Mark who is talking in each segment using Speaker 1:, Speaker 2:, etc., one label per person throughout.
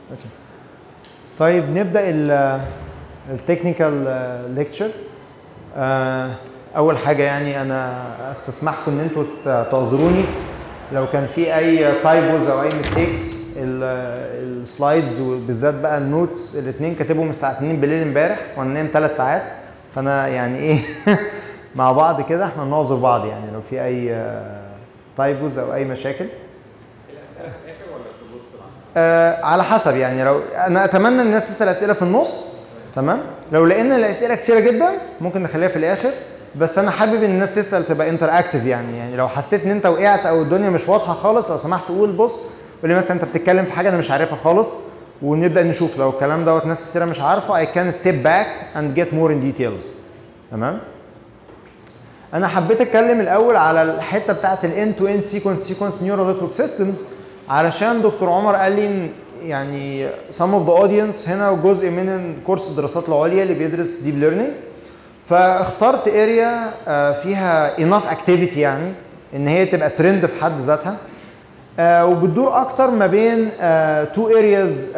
Speaker 1: اوكي طيب نبدا التكنيكال ليكتشر اول حاجه يعني انا استسمحكم ان انتوا ت- تعذروني لو كان في اي تايبوز او اي ميستيكس السلايدز وبالذات بقى النوتس الاثنين كاتبهم الساعه 2 بالليل امبارح وانا نايم 3 ساعات فانا يعني ايه مع بعض كده احنا نعذر بعض يعني لو في اي تايبوز او اي مشاكل
Speaker 2: الاسئله في الاخر ولا في الوسط العام؟
Speaker 1: آه على حسب يعني لو انا اتمنى ان الناس تسال اسئله في النص تمام لو لقينا الاسئله كتيره جدا ممكن نخليها في الاخر بس انا حابب ان الناس تسال تبقى انتر اكتف يعني يعني لو حسيت ان انت وقعت او الدنيا مش واضحه خالص لو سمحت قول بص قول لي مثلا انت بتتكلم في حاجه انا مش عارفها خالص ونبدا نشوف لو الكلام دوت ناس كتيره مش عارفه I can step back and get more in details تمام انا حبيت اتكلم الاول على الحته بتاعه الان تو ان سيكونس سيكونس نيورال نتورك سيستمز علشان دكتور عمر قال لي إن يعني some of the audience هنا جزء من كورس الدراسات العليا اللي بيدرس ديب ليرنينج فاخترت اريا فيها enough activity يعني ان هي تبقى ترند في حد ذاتها آه، وبتدور اكتر ما بين تو ارياز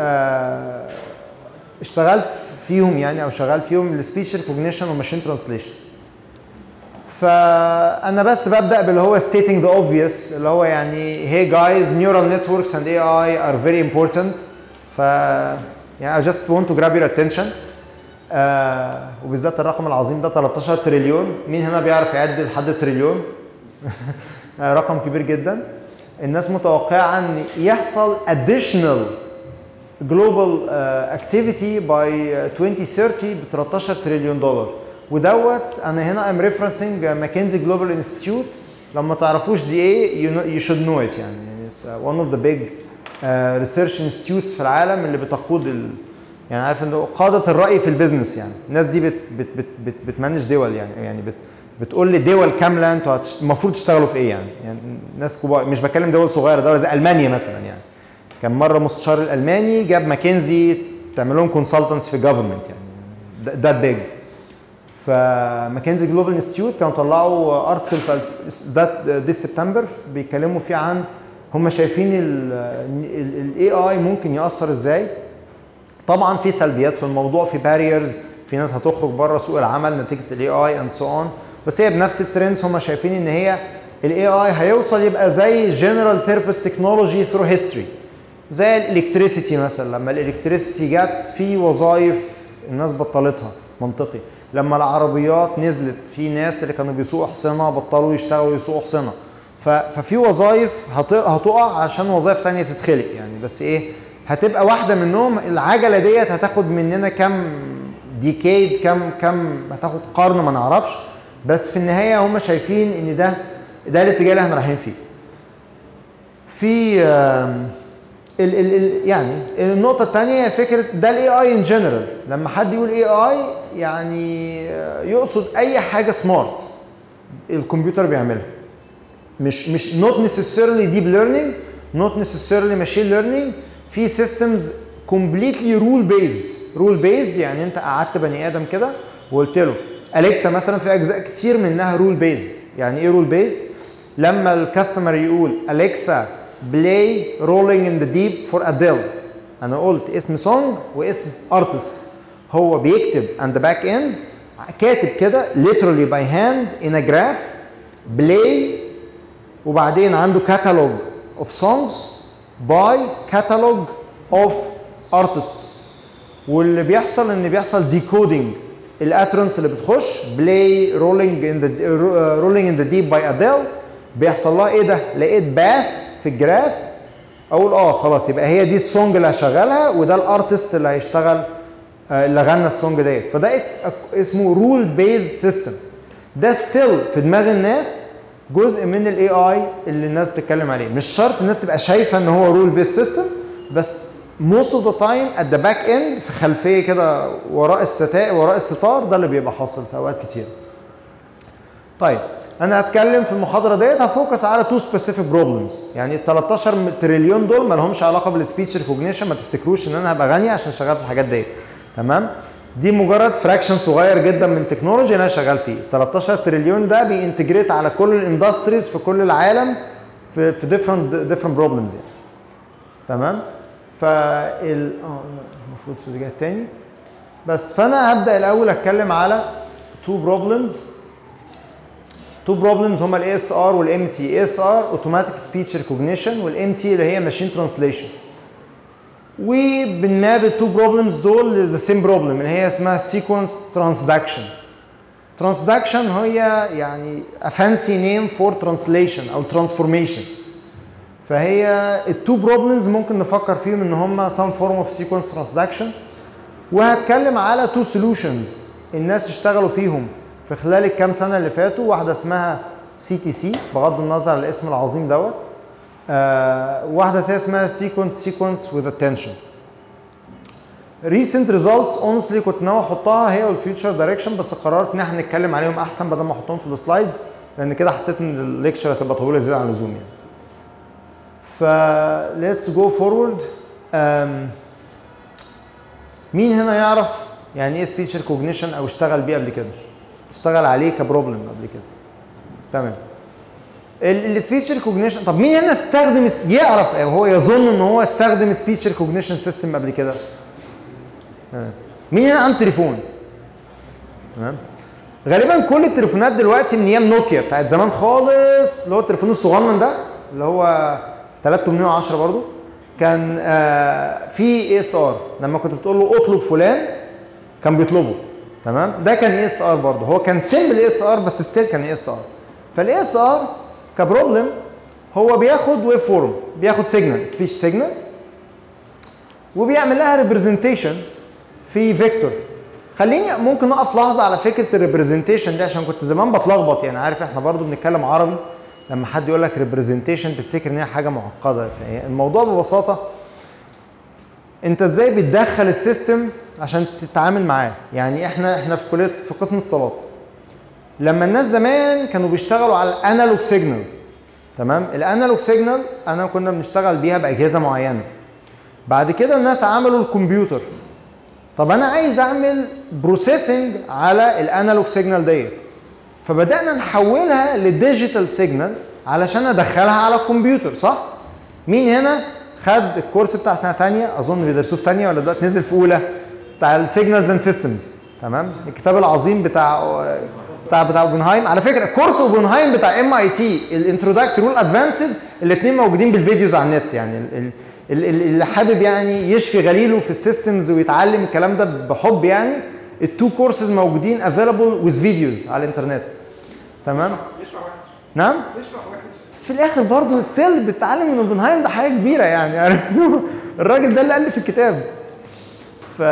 Speaker 1: اشتغلت فيهم يعني او شغال فيهم السبيتش ريكوجنيشن والماشين ترانسليشن فانا بس ببدا باللي هو stating the obvious اللي هو يعني hey guys neural networks and AI are very important ف يعني I just want to grab your attention آه وبالذات الرقم العظيم ده 13 تريليون مين هنا بيعرف يعد لحد تريليون آه، رقم كبير جدا الناس متوقعه ان يحصل additional global uh, activity by uh, 2030 ب 13 تريليون دولار ودوت انا هنا I'm referencing ماكنزي جلوبال انستيتيوت لما تعرفوش دي ايه you, know, you should know it يعني يعني it's uh, one of the big uh, research institutes في العالم اللي بتقود ال يعني عارف انه قادة الرأي في البيزنس يعني الناس دي بت بت بت بت بتمانج دول يعني يعني بت بتقول لدول كاملة انتوا هتش- المفروض تشتغلوا في ايه يعني يعني ناس كبار مش بتكلم دول صغيرة دولة زي ألمانيا مثلا يعني كان مره مستشار الالماني جاب ماكنزي تعمل لهم كونسلتنس في جفرمنت يعني ذات بيج فماكنزي جلوبال انستيتيوت كانوا طلعوا ارتكل في ذات دي سبتمبر بيتكلموا فيه عن هم شايفين الاي اي ممكن ياثر ازاي طبعا في سلبيات في الموضوع في باريرز في ناس هتخرج بره سوق العمل نتيجه الاي اي اند سو اون بس هي بنفس الترندز هم شايفين ان هي الاي اي هيوصل يبقى زي جنرال بيربز تكنولوجي ثرو هيستوري زي الالكتريسيتي مثلا لما الالكتريسيتي جت في وظائف الناس بطلتها منطقي لما العربيات نزلت في ناس اللي كانوا بيسوقوا حصنه بطلوا يشتغلوا يسوقوا حصنه ف- ففي وظائف هت- هتقع عشان وظائف تانية تتخلق يعني بس ايه هتبقى واحده منهم العجله ديت هتاخد مننا كم ديكيد كم كم هتاخد قرن ما نعرفش بس في النهايه هم شايفين ان ده ده الاتجاه اللي احنا رايحين فيه في آم، ال ال ال يعني النقطة الثانية هي فكرة ده الاي اي ان جنرال لما حد يقول اي اي يعني آه، يقصد اي حاجة سمارت الكمبيوتر بيعملها مش مش not necessarily deep learning not necessarily machine learning في systems completely rule based rule based يعني انت قعدت بني ادم كده وقلت له اليكسا مثلا في اجزاء كتير منها رول بيزد يعني ايه رول بيزد لما الكاستمر يقول اليكسا بلاي رولينج ان ذا ديب فور اديل انا قلت اسم سونج واسم ارتست هو بيكتب اند باك اند كاتب كده literally by hand in a graph بلاي وبعدين عنده كاتالوج اوف سونجز باي كاتالوج اوف ارتستس واللي بيحصل ان بيحصل ديكودينج الاترنس اللي بتخش بلاي رولينج ان ذا رولينج ان ذا ديب باي اديل بيحصل لها ايه ده؟ لقيت باس في الجراف اقول اه خلاص يبقى هي دي السونج اللي هشغلها وده الارتست اللي هيشتغل آه، اللي غنى السونج ديت فده اس- اسمه رول بيزد سيستم ده ستيل في دماغ الناس جزء من الاي اي اللي الناس بتتكلم عليه مش شرط الناس تبقى شايفه ان هو رول بيز سيستم بس most of the time at the back end في خلفيه كده وراء الستائر وراء الستار ده اللي بيبقى حاصل في اوقات كتير طيب انا هتكلم في المحاضره ديت هفوكس على تو سبيسيفيك بروبلمز يعني ال 13 تريليون دول ما لهمش علاقه بالسبيتش ريكوجنيشن ما تفتكروش ان انا هبقى غني عشان شغال في الحاجات ديت تمام دي مجرد فراكشن صغير جدا من تكنولوجي انا شغال فيه 13 تريليون ده بينتجريت على كل الاندستريز في كل العالم في في ديفرنت ديفرنت بروبلمز يعني تمام فال اه المفروض في الاتجاه التاني بس فانا هبدا الاول اتكلم على تو بروبلمز تو بروبلمز هما الاي اس ار والام تي اي اس ار اوتوماتيك سبيتش ريكوجنيشن والام تي اللي هي ماشين ترانسليشن وبنماب التو بروبلمز دول لذا سيم بروبلم اللي هي اسمها سيكونس ترانسدكشن ترانسدكشن هي يعني a fancy name for translation او transformation فهي التو بروبلمز ممكن نفكر فيهم ان هم some form of sequence transduction وهتكلم على تو solutions الناس اشتغلوا فيهم في خلال الكام سنه اللي فاتوا واحده اسمها سي تي سي بغض النظر عن الاسم العظيم دوت آه واحده تانية اسمها sequence sequence with attention recent results honestly كنت ناوي احطها هي والفيوتشر دايركشن بس قررت ان احنا نتكلم عليهم احسن بدل ما احطهم في السلايدز لان كده حسيت ان الليكشر هتبقى طويله زياده عن اللزوم يعني. ف let's go forward um, مين هنا يعرف يعني ايه سبيتش ريكوجنيشن او اشتغل بيه قبل كده؟ اشتغل عليه كبروبلم قبل كده. تمام. السبيتش ريكوجنيشن طب مين هنا استخدم يعرف او هو يظن ان هو استخدم سبيتش ريكوجنيشن سيستم قبل كده؟ تمام. مين هنا عنده تليفون؟ تمام. غالبا كل التليفونات دلوقتي من ايام نوكيا بتاعت زمان خالص اللي هو التليفون الصغنن ده اللي هو 3810 برضو كان آه في اي اس ار لما كنت بتقول له اطلب فلان كان بيطلبه تمام ده كان اي اس ار برضه هو كان سيمبل اي اس ار بس ستيل كان اي اس ار فالاي اس ار كبروبلم هو بياخد ويف فورم بياخد سيجنال سبيتش سيجنال وبيعمل لها ريبرزنتيشن في فيكتور خليني ممكن نقف لحظه على فكره الريبرزنتيشن دي عشان كنت زمان بتلخبط يعني عارف احنا برضو بنتكلم عربي لما حد يقول لك ريبرزنتيشن تفتكر ان هي حاجه معقده الموضوع ببساطه انت ازاي بتدخل السيستم عشان تتعامل معاه يعني احنا احنا في كليه في قسم اتصالات لما الناس زمان كانوا بيشتغلوا على الانالوج سيجنال تمام الانالوج سيجنال انا كنا بنشتغل بيها باجهزه معينه بعد كده الناس عملوا الكمبيوتر طب انا عايز اعمل بروسيسنج على الانالوج سيجنال ديت فبدانا نحولها لديجيتال سيجنال علشان ادخلها على الكمبيوتر صح مين هنا خد الكورس بتاع سنه ثانيه اظن بيدرسوه في ثانيه ولا دلوقتي نزل في اولى بتاع السيجنالز اند سيستمز تمام الكتاب العظيم بتاع بتاع بتاع اوبنهايم على فكره كورس اوبنهايم بتاع ام اي تي الانتروداكتوري والادفانسد الاثنين موجودين بالفيديوز على النت يعني ال ال اللي حابب يعني يشفي غليله في السيستمز ويتعلم الكلام ده بحب يعني التو كورسز موجودين افيلابل وذ فيديوز على الانترنت تمام
Speaker 2: يشرح وحش
Speaker 1: نعم
Speaker 2: يشرح وحش
Speaker 1: بس في الاخر برضه ستيل بتتعلم من اوبنهايم ده حاجه كبيره يعني عارف الراجل ده اللي الف الكتاب ف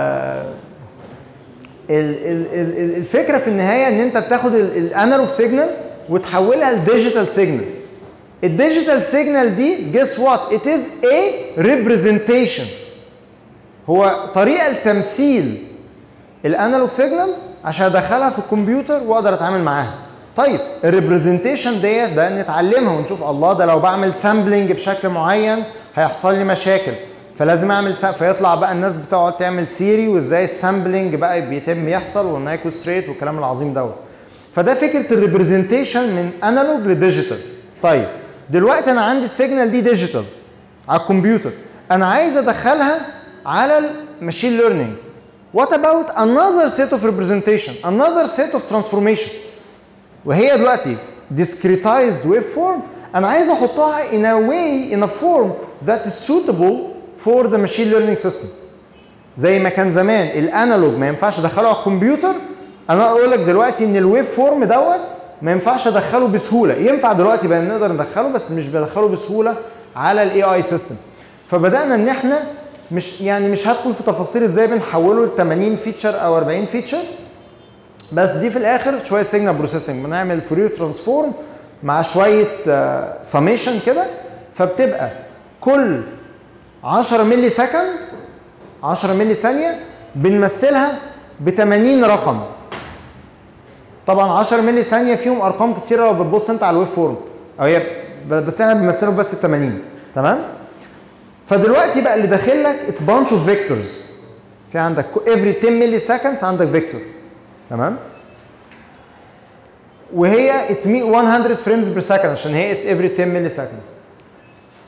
Speaker 1: ال- ال- ال- ال- الفكره في النهايه ان انت بتاخد الانالوج سيجنال وتحولها لديجيتال سيجنال الديجيتال سيجنال دي جيس وات ات از ا ريبريزنتيشن هو طريقه لتمثيل الانالوج سيجنال عشان ادخلها في الكمبيوتر واقدر اتعامل معاها طيب الريبريزنتيشن ديت ده نتعلمها ونشوف الله ده لو بعمل سامبلنج بشكل معين هيحصل لي مشاكل فلازم اعمل سا... فيطلع بقى الناس بتقعد تعمل ثيري وازاي السامبلنج بقى بيتم يحصل والمايكرو ستريت والكلام العظيم دوت فده فكره الريبريزنتيشن من انالوج لديجيتال طيب دلوقتي انا عندي السيجنال دي ديجيتال على الكمبيوتر انا عايز ادخلها على الماشين ليرنينج What about another set of representation another set of transformation وهي دلوقتي discretized waveform انا عايز احطها in a way in a form that is suitable for the machine learning system زي ما كان زمان الانالوج ما ينفعش ادخله على الكمبيوتر انا اقول لك دلوقتي ان الويف فورم دوت ما ينفعش ادخله بسهوله ينفع دلوقتي بقى نقدر ندخله بس مش بدخله بسهوله على الاي اي سيستم فبدانا ان احنا مش يعني مش هدخل في تفاصيل ازاي بنحوله ل 80 فيتشر او 40 فيتشر بس دي في الاخر شويه سيجنال بروسيسنج بنعمل فورير ترانسفورم مع شويه سميشن كده فبتبقى كل 10 ملي سكند 10 ملي ثانيه بنمثلها ب 80 رقم طبعا 10 ملي ثانيه فيهم ارقام كتيره لو بتبص انت على الويب فورم او هي بس احنا بنمثله بس ب 80 تمام فدلوقتي بقى اللي داخل لك اتس بانش اوف فيكتورز في عندك افري 10 ملي سكندز عندك فيكتور تمام وهي اتس 100 فريمز بير سكند عشان هي اتس افري 10 ملي سكندز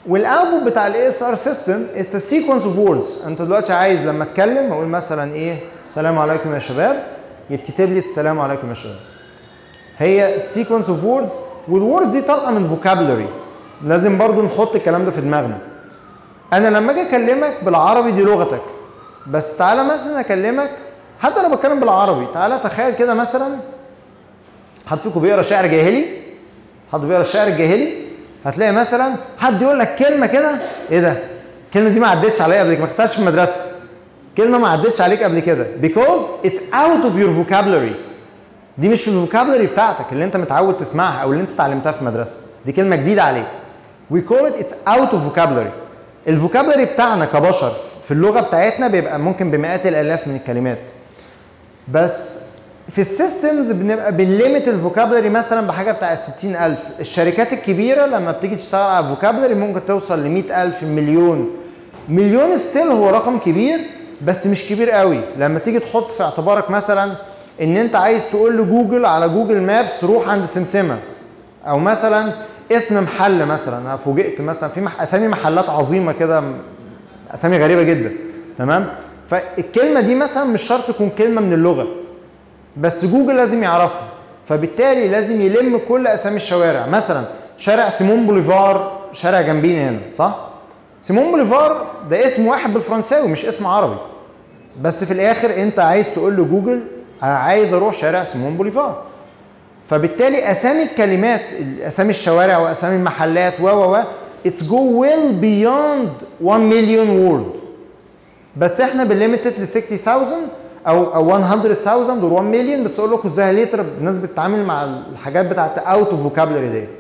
Speaker 1: والاوتبوت بتاع الاي اس ار سيستم اتس ا سيكونس اوف ووردز انت دلوقتي عايز لما اتكلم اقول مثلا ايه السلام عليكم يا شباب يتكتب لي السلام عليكم يا شباب هي سيكونس اوف ووردز والووردز دي طالعه من فوكابلري لازم برضو نحط الكلام ده في دماغنا انا لما اجي اكلمك بالعربي دي لغتك بس تعالى مثلا اكلمك حتى لو بتكلم بالعربي تعالى تخيل كده مثلا حد فيكم بيقرا شعر جاهلي حد بيقرا الشعر الجاهلي هتلاقي مثلا حد يقول لك كلمه كده ايه ده الكلمه دي ما عدتش عليا قبل كده ما خدتهاش في المدرسه كلمه ما عدتش عليك قبل كده because it's out of your vocabulary دي مش في الفوكابلري بتاعتك اللي انت متعود تسمعها او اللي انت اتعلمتها في المدرسه دي كلمه جديده عليك we call it it's out of vocabulary الفوكابلري بتاعنا كبشر في اللغه بتاعتنا بيبقى ممكن بمئات الالاف من الكلمات بس في السيستمز بنبقى بنليمت الفوكابلري مثلا بحاجه بتاعت 60000 الشركات الكبيره لما بتيجي تشتغل على الفوكابلري ممكن توصل ل 100000 مليون مليون ستيل هو رقم كبير بس مش كبير قوي لما تيجي تحط في اعتبارك مثلا ان انت عايز تقول لجوجل على جوجل مابس روح عند سمسمه او مثلا اسم محل مثلا انا فوجئت مثلا في مح... اسامي محلات عظيمه كده اسامي غريبه جدا تمام فالكلمه دي مثلا مش شرط تكون كلمه من اللغه بس جوجل لازم يعرفها فبالتالي لازم يلم كل اسامي الشوارع مثلا شارع سيمون بوليفار شارع جنبينا هنا صح سيمون بوليفار ده اسم واحد بالفرنساوي مش اسم عربي بس في الاخر انت عايز تقول لجوجل انا عايز اروح شارع سيمون بوليفار فبالتالي اسامي الكلمات اسامي الشوارع واسامي المحلات و و و اتس جو ويل بيوند 1 مليون وورد بس احنا بنليمتد ل 60000 او او 100000 اور 1 مليون بس اقول لكم ازاي ليتر الناس بتتعامل مع الحاجات بتاعت اوت اوف فوكابلري دي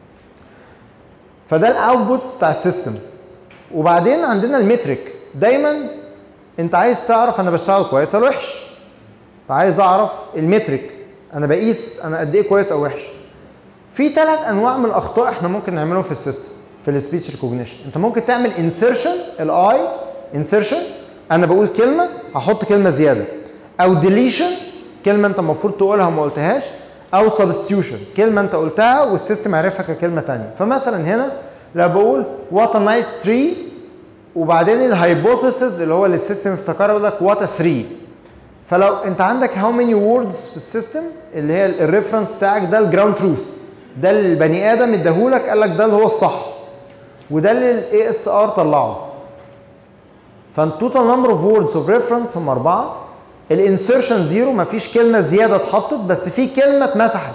Speaker 1: فده الاوتبوت بتاع السيستم وبعدين عندنا المترك دايما انت عايز تعرف انا بشتغل كويس ولا وحش فعايز اعرف المترك انا بقيس انا قد ايه كويس او وحش في ثلاث انواع من الاخطاء احنا ممكن نعملهم في السيستم في السبيتش ريكوجنيشن انت ممكن تعمل انسرشن الاي انسرشن انا بقول كلمه هحط كلمه زياده او ديليشن كلمه انت المفروض تقولها وما قلتهاش او سبستيوشن كلمه انت قلتها والسيستم عرفها ككلمه ثانيه فمثلا هنا لو بقول وات ا نايس تري وبعدين الهايبوثيسز اللي هو اللي السيستم افتكرها يقول لك وات ا 3 فلو انت عندك هاو ماني ووردز في السيستم اللي هي الريفرنس بتاعك ده الجراوند تروث ده اللي البني ادم اداهولك قال لك ده اللي هو الصح وده اللي الاي اس ار طلعه فالتوتال نمبر اوف ووردز اوف ريفرنس هم اربعه الانسرشن زيرو مفيش كلمه زياده اتحطت بس في كلمه اتمسحت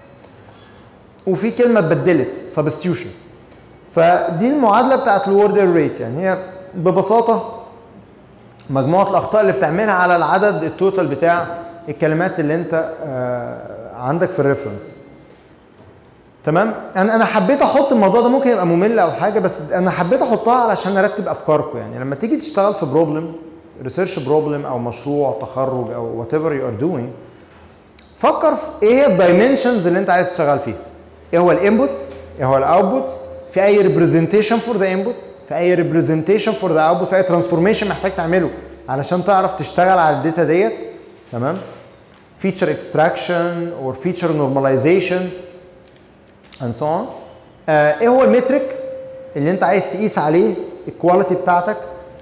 Speaker 1: وفي كلمه اتبدلت سبستيوشن فدي المعادله بتاعت الورد ريت يعني هي ببساطه مجموعه الاخطاء اللي بتعملها على العدد التوتال بتاع الكلمات اللي انت آه عندك في الريفرنس تمام انا انا حبيت احط الموضوع ده ممكن يبقى ممل او حاجه بس انا حبيت احطها علشان ارتب افكاركم يعني لما تيجي تشتغل في بروبلم ريسيرش بروبلم او مشروع تخرج او وات ايفر يو ار دوينج فكر في ايه هي الدايمنشنز اللي انت عايز تشتغل فيها ايه هو الانبوت ايه هو الاوتبوت في اي ريبريزنتيشن فور ذا انبوت في اي ريبريزنتيشن فور ذا اوتبوت في اي ترانسفورميشن محتاج تعمله علشان تعرف تشتغل على الداتا ديت تمام feature extraction or feature normalization and so on آه ايه هو المترك اللي انت عايز تقيس عليه الكواليتي بتاعتك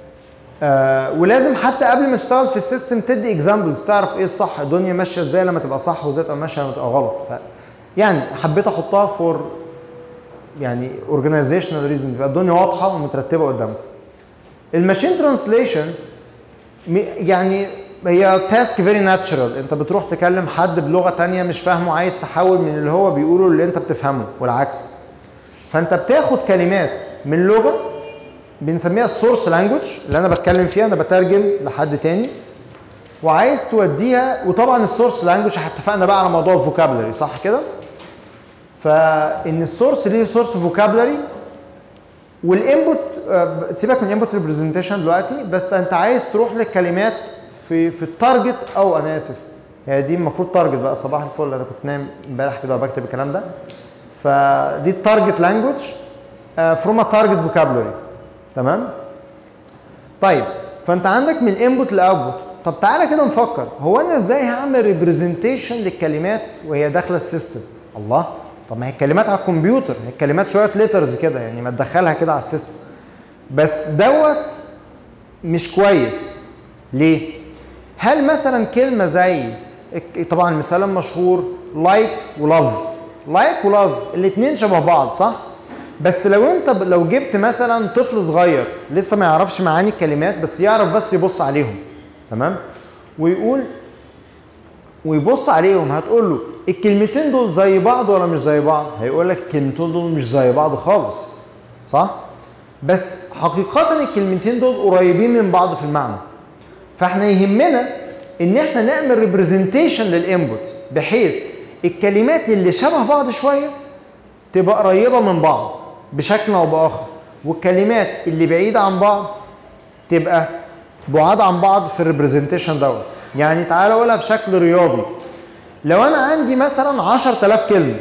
Speaker 1: آه ولازم حتى قبل ما تشتغل في السيستم تدي اكزامبلز تعرف ايه الصح الدنيا ماشيه ازاي لما تبقى صح وازاي تبقى ماشيه لما تبقى غلط ف يعني حبيت احطها فور يعني اورجانيزيشنال ريزون تبقى الدنيا واضحه ومترتبه قدامك الماشين ترانسليشن يعني هي تاسك فيري ناتشرال انت بتروح تكلم حد بلغه تانية مش فاهمه عايز تحول من اللي هو بيقوله اللي انت بتفهمه والعكس فانت بتاخد كلمات من لغه بنسميها السورس لانجوج اللي انا بتكلم فيها انا بترجم لحد تاني وعايز توديها وطبعا السورس لانجوج اتفقنا بقى على موضوع الفوكابلري صح كده فان السورس ليه سورس فوكابلري والانبوت سيبك من الانبوت ريبريزنتيشن دلوقتي بس انت عايز تروح للكلمات في في التارجت او انا اسف هي دي المفروض تارجت بقى صباح الفل انا كنت نايم امبارح كده بكتب الكلام ده فدي التارجت لانجوج فروم ا تارجت فوكابلري تمام طيب فانت عندك من الانبوت لاوتبوت طب تعالى كده نفكر هو انا ازاي هعمل ريبريزنتيشن للكلمات وهي داخله السيستم الله طب ما هي الكلمات على الكمبيوتر هي الكلمات شويه ليترز كده يعني ما تدخلها كده على السيستم بس دوت مش كويس ليه هل مثلا كلمه زي طبعا المثال المشهور لايك ولاف لايك ولاف الاثنين شبه بعض صح بس لو انت ب- لو جبت مثلا طفل صغير لسه ما يعرفش معاني الكلمات بس يعرف بس يبص عليهم تمام ويقول ويبص عليهم هتقول له الكلمتين دول زي بعض ولا مش زي بعض هيقول لك الكلمتين دول مش زي بعض خالص صح بس حقيقة الكلمتين دول قريبين من بعض في المعنى فاحنا يهمنا ان احنا نعمل ريبريزنتيشن للانبوت بحيث الكلمات اللي شبه بعض شويه تبقى قريبه من بعض بشكل او باخر والكلمات اللي بعيده عن بعض تبقى بعاد عن بعض في الريبريزنتيشن دوت يعني تعالى اقولها بشكل رياضي لو انا عندي مثلا 10000 كلمه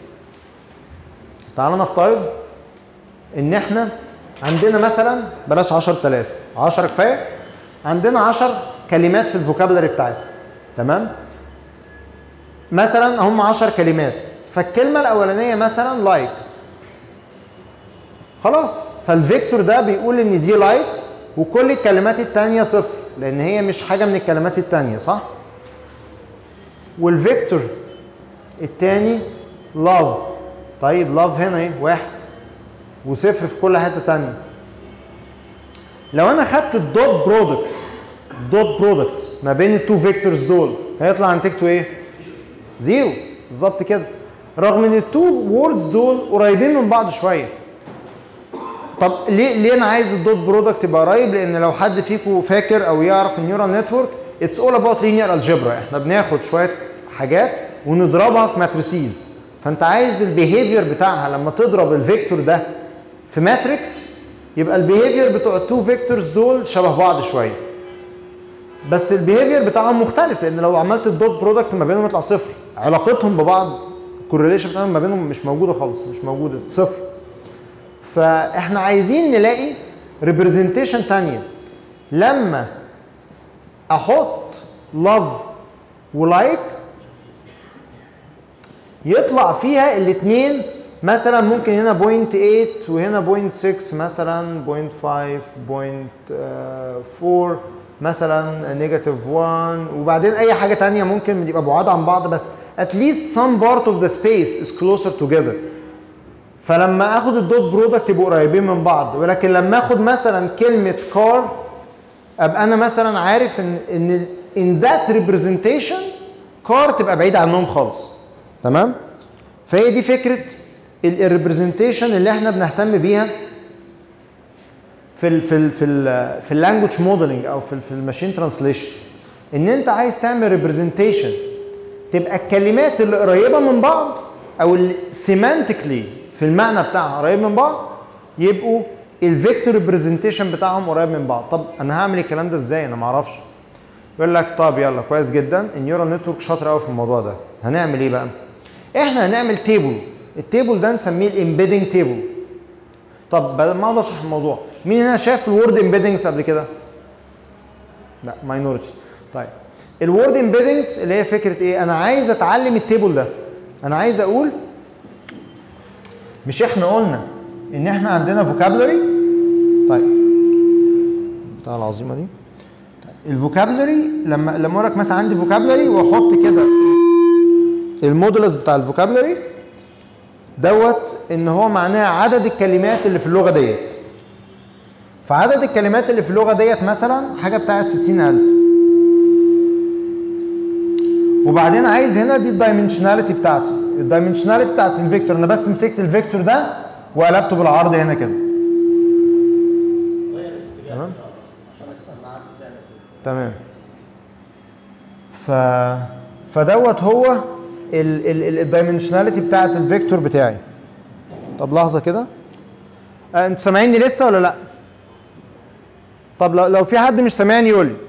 Speaker 1: تعالى نفترض ان احنا عندنا مثلا بلاش 10000 10 كفايه عندنا 10 كلمات في الفوكابلري بتاعتنا تمام مثلا هم 10 كلمات فالكلمه الاولانيه مثلا لايك خلاص فالفيكتور ده بيقول ان دي لايك وكل الكلمات التانية صفر لان هي مش حاجه من الكلمات التانية صح والفيكتور التاني لاف طيب لاف هنا ايه واحد وصفر في كل حته تانية لو انا خدت الدوت برودكت الدوت برودكت ما بين التو فيكتورز دول هيطلع نتيجته ايه؟ زيرو بالظبط كده رغم ان التو ووردز دول قريبين من بعض شويه طب ليه ليه انا عايز الدوت برودكت يبقى قريب لان لو حد فيكم فاكر او يعرف النيورال نتورك اتس اول اباوت لينير الجبرا احنا بناخد شويه حاجات ونضربها في ماتريسيز فانت عايز البيهيفير بتاعها لما تضرب الفيكتور ده في ماتريكس يبقى البيهيفير بتوع التو فيكتورز دول شبه بعض شويه بس البيهيفير بتاعهم مختلف لان لو عملت الدوت برودكت ما بينهم يطلع صفر علاقتهم ببعض الكورليشن بتاعهم ما بينهم مش موجوده خالص مش موجوده صفر فاحنا عايزين نلاقي ريبريزنتيشن تانية لما احط لاف ولايك يطلع فيها الاثنين مثلا ممكن هنا بوينت 8 وهنا بوينت 6 مثلا بوينت 5 بوينت 4 مثلا نيجاتيف 1 وبعدين اي حاجه تانية ممكن يبقى بعاد عن بعض بس at least some part of the space is closer together فلما اخد الدوت برودكت يبقوا قريبين من بعض ولكن لما اخد مثلا كلمه كار ابقى انا مثلا عارف ان ان in that representation كار تبقى بعيده عنهم خالص تمام فهي دي فكره الريبرزنتيشن اللي احنا بنهتم بيها في ال في ال في ال في اللانجوج موديلنج او في ال في الماشين ترانسليشن ان انت عايز تعمل ريبرزنتيشن تبقى الكلمات اللي قريبه من بعض او اللي سيمانتيكلي في المعنى بتاعها قريب من بعض يبقوا الفيكتور ريبرزنتيشن بتاعهم قريب من بعض طب انا هعمل الكلام ده ازاي انا ما اعرفش يقول لك طب يلا كويس جدا النيورال نتورك شاطر قوي في الموضوع ده هنعمل ايه بقى احنا هنعمل تيبل التيبل ده نسميه الامبيدنج تيبل طب بدل ما اقعد اشرح الموضوع مين هنا شاف الوورد امبيدنجز قبل كده لا ماينورتي طيب الوورد امبيدنجز اللي هي فكره ايه انا عايز اتعلم التيبل ده انا عايز اقول مش احنا قلنا ان احنا عندنا فوكابلري طيب بتاع العظيمه دي طيب. الفوكابلري لما لما اقول لك مثلا عندي فوكابلري واحط كده المودولس بتاع الفوكابلري دوت ان هو معناه عدد الكلمات اللي في اللغه ديت فعدد الكلمات اللي في اللغه ديت مثلا حاجه بتاعت 60000 وبعدين عايز هنا دي الدايمنشناليتي بتاعتي الدايمنشناليتي بتاعت الفيكتور انا بس مسكت الفيكتور ده وقلبته بالعرض هنا كده تمام تمام ف فدوت هو الدايمنشناليتي بتاعت الفيكتور بتاعي طب لحظه كده آه، انتوا سامعيني لسه ولا لا طب لو لو في حد مش سامعني يقول لي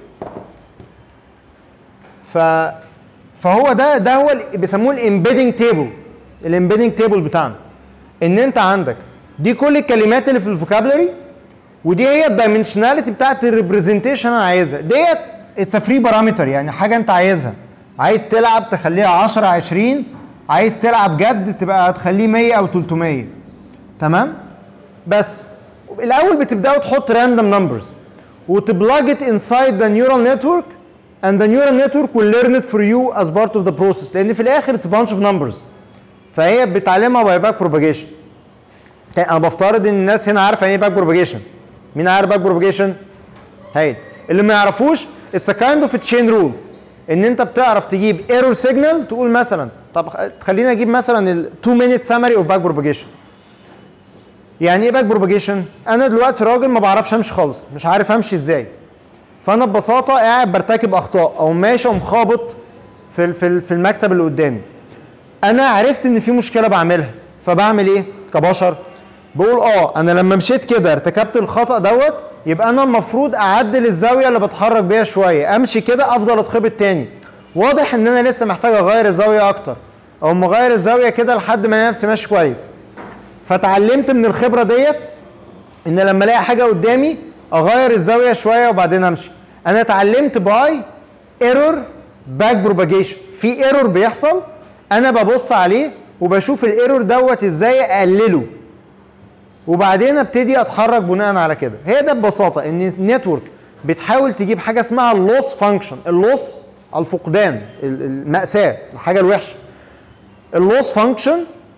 Speaker 1: ف فهو ده ده هو ال- بيسموه الامبيدنج تيبل الامبيدنج تيبل بتاعنا ان انت عندك دي كل الكلمات اللي في الفوكابلري ودي هي الدايمنشناليتي بتاعت الريبريزنتيشن انا عايزها ديت اتس فري بارامتر يعني حاجه انت عايزها عايز تلعب تخليها 10 20 عايز تلعب جد تبقى هتخليه 100 او 300 تمام بس الاول بتبداوا تحط راندوم نمبرز وتبلاج ات انسايد ذا نيورال نتورك and the neural network will learn it for you as part of the process لان في الاخر it's a bunch of numbers فهي بتعلمها باي باك بروباجيشن انا بفترض ان الناس هنا عارفه يعني ايه باك بروباجيشن مين عارف باك بروباجيشن هايل اللي ما يعرفوش اتس ا كايند اوف تشين رول ان انت بتعرف تجيب ايرور سيجنال تقول مثلا طب خلينا اجيب مثلا ال 2 minute summary of back propagation يعني ايه باك بروباجيشن انا دلوقتي راجل ما بعرفش امشي خالص مش عارف امشي ازاي فانا ببساطه قاعد برتكب اخطاء او ماشي ومخابط في ال- في ال- في المكتب اللي قدامي انا عرفت ان في مشكله بعملها فبعمل ايه كبشر بقول اه انا لما مشيت كده ارتكبت الخطا دوت يبقى انا المفروض اعدل الزاويه اللي بتحرك بيها شويه امشي كده افضل اتخبط تاني واضح ان انا لسه محتاج اغير الزاويه اكتر او مغير الزاويه كده لحد ما أنا نفسي ماشي كويس فتعلمت من الخبره ديت ان لما الاقي حاجه قدامي اغير الزاويه شويه وبعدين امشي انا اتعلمت باي ايرور باك بروباجيشن في ايرور بيحصل انا ببص عليه وبشوف الايرور دوت ازاي اقلله وبعدين ابتدي اتحرك بناء على كده هي ده ببساطه ان النتورك بتحاول تجيب حاجه اسمها اللوس فانكشن اللوس الفقدان ال- المأساة الحاجه الوحشه اللوس فانكشن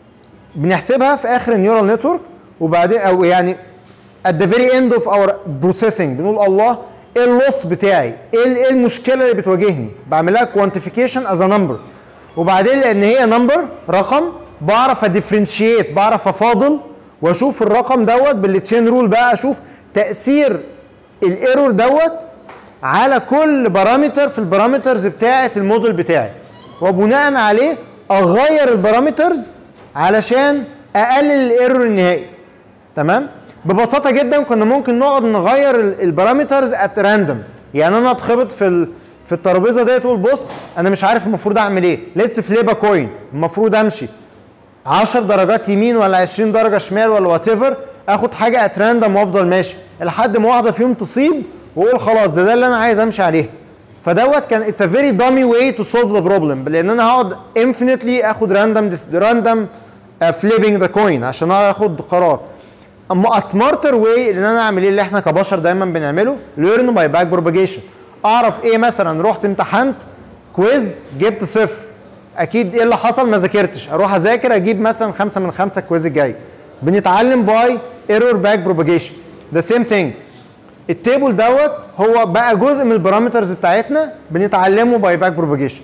Speaker 1: بنحسبها في اخر النيورال نتورك وبعدين او يعني at the very end of our processing بنقول الله ايه اللوس بتاعي؟ ايه ال- ايه المشكله اللي بتواجهني؟ بعملها كوانتيفيكيشن از نمبر وبعدين لان هي نمبر رقم بعرف اديفرنشيت بعرف افاضل واشوف الرقم دوت بالتشين رول بقى اشوف تاثير الايرور دوت على كل بارامتر في البارامترز بتاعه الموديل بتاعي وبناء عليه اغير البارامترز علشان اقلل الايرور النهائي تمام ببساطه جدا كنا ممكن نقعد نغير ال- البارامترز ات راندوم يعني انا اتخبط في ال... في الترابيزه ديت اقول بص انا مش عارف المفروض اعمل ايه ليتس فليبا كوين المفروض امشي 10 درجات يمين ولا 20 درجه شمال ولا وات ايفر اخد حاجه ات راندوم وافضل ماشي لحد ما واحده فيهم تصيب واقول خلاص ده ده اللي انا عايز امشي عليه فدوت كان اتس ا فيري دامي واي تو سولف ذا بروبلم لان انا هقعد انفينيتلي اخد راندوم راندوم فليبنج ذا كوين عشان اخد قرار اما سمارتر واي ان انا اعمل ايه اللي احنا كبشر دايما بنعمله ليرن باي باك بروباجيشن اعرف ايه مثلا رحت امتحنت كويز جبت صفر اكيد ايه اللي حصل ما ذاكرتش اروح اذاكر اجيب مثلا خمسة من خمسة الكويز الجاي بنتعلم باي ايرور باك بروباجيشن ذا سيم ثينج التيبل دوت هو بقى جزء من البارامترز بتاعتنا بنتعلمه باي باك بروباجيشن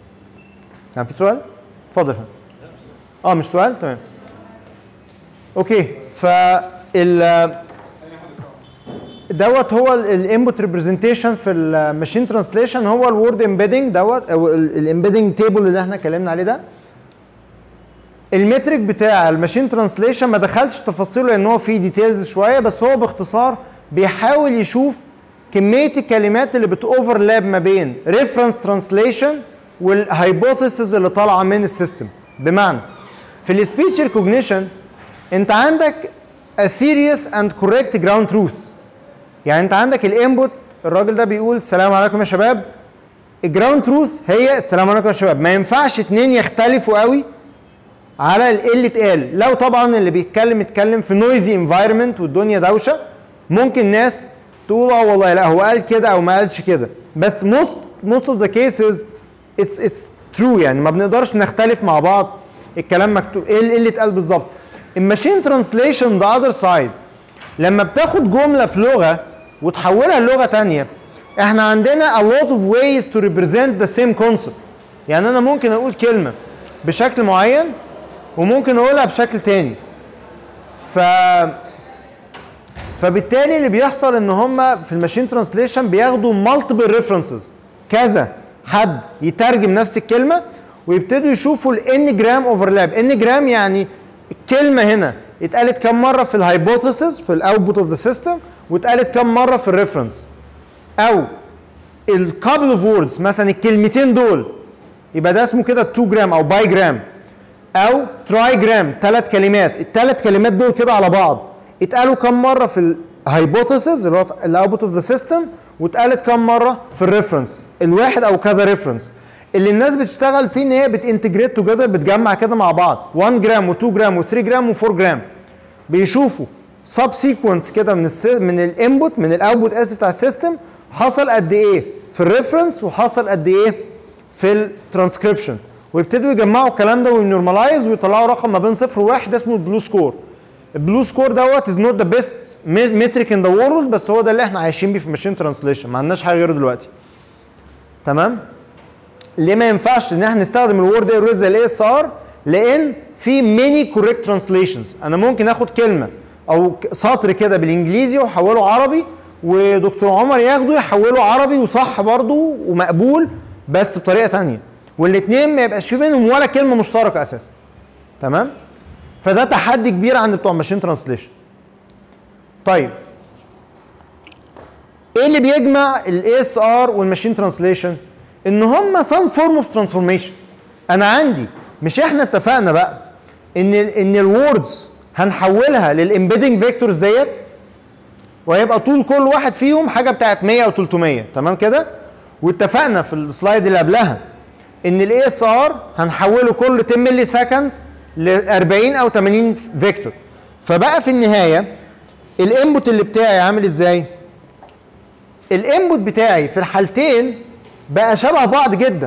Speaker 1: كان في سؤال؟ اتفضل يا فندم. اه مش سؤال تمام اوكي فال دوت هو الانبوت ريبريزنتيشن في الماشين ترانسليشن هو الوورد امبيدنج دوت او الامبيدنج تيبل اللي احنا اتكلمنا عليه ده المترك بتاع الماشين ترانسليشن ما دخلش في تفاصيله لان هو فيه ديتيلز شويه بس هو باختصار بيحاول يشوف كميه الكلمات اللي بتوفرلاب ما بين ريفرنس ترانسليشن والهايبوثيسز اللي طالعه من السيستم بمعنى في السبيتش ريكوجنيشن انت عندك a serious and correct ground truth يعني انت عندك الانبوت الراجل ده بيقول السلام عليكم يا شباب الجراوند تروث هي السلام عليكم يا شباب ما ينفعش اتنين يختلفوا قوي على ال- اللي اتقال لو طبعا اللي بيتكلم يتكلم في نويزي انفايرمنت والدنيا دوشه ممكن ناس تقول اه والله لا هو قال كده او ما قالش كده بس most most of the cases it's it's true يعني ما بنقدرش نختلف مع بعض الكلام مكتوب ايه اللي اتقال بالظبط الماشين ترانسليشن ذا اذر سايد لما بتاخد جمله في لغه وتحولها للغه تانية احنا عندنا a lot of ways to represent the same concept يعني انا ممكن اقول كلمه بشكل معين وممكن اقولها بشكل تاني ف فبالتالي اللي بيحصل ان هم في الماشين ترانسليشن بياخدوا مالتيبل ريفرنسز كذا حد يترجم نفس الكلمه ويبتدوا يشوفوا الان جرام اوفرلاب ان جرام يعني الكلمه هنا اتقالت كم مره في الهايبوثيسز في الاوتبوت اوف ذا سيستم واتقالت كم مره في الريفرنس او الكابل اوف ووردز مثلا الكلمتين دول يبقى ده اسمه كده 2 جرام او باي جرام او تراي جرام ثلاث كلمات الثلاث كلمات دول كده على بعض اتقالوا كم مره في الهايبوثيسز اللي هو في الاوتبوت اوف ذا سيستم واتقالت كم مره في الريفرنس الواحد او كذا ريفرنس اللي الناس بتشتغل فيه ان هي بتنتجريت توجذر بتجمع كده مع بعض 1 جرام و2 جرام و3 جرام و4 جرام بيشوفوا سب سيكونس كده من الس... من الانبوت من الاوتبوت اسف بتاع السيستم حصل قد ايه في الريفرنس وحصل قد ايه في الترانسكريبشن ويبتدوا يجمعوا الكلام ده وينورماليز ويطلعوا رقم ما بين صفر وواحد اسمه البلو سكور البلو سكور دوت از نوت ذا بيست متريك ان ذا وورلد بس هو ده اللي احنا عايشين بيه في ماشين ترانسليشن ما عندناش حاجه غيره دلوقتي تمام ليه ما ينفعش ان احنا نستخدم الوورد ايرور زي الاي اس ار لان في ميني كوريكت ترانسليشنز انا ممكن اخد كلمه او ك- سطر كده بالانجليزي واحوله عربي ودكتور عمر ياخده يحوله عربي وصح برضه ومقبول بس بطريقه تانية والاثنين ما يبقاش في بينهم ولا كلمه مشتركه اساسا تمام فده تحدي كبير عند بتوع ماشين ترانسليشن طيب ايه اللي بيجمع الاي اس ار والماشين ترانسليشن ان هم سام فورم اوف ترانسفورميشن انا عندي مش احنا اتفقنا بقى ان ال ان الوردز هنحولها للامبيدنج فيكتورز ديت وهيبقى طول كل واحد فيهم حاجه بتاعت 100 او 300 تمام كده واتفقنا في السلايد اللي قبلها ان الاي اس ار هنحوله كل 10 ملي سكندز ل 40 او 80 فيكتور فبقى في النهايه الانبوت اللي بتاعي عامل ازاي الانبوت بتاعي في الحالتين بقى شبه بعض جدا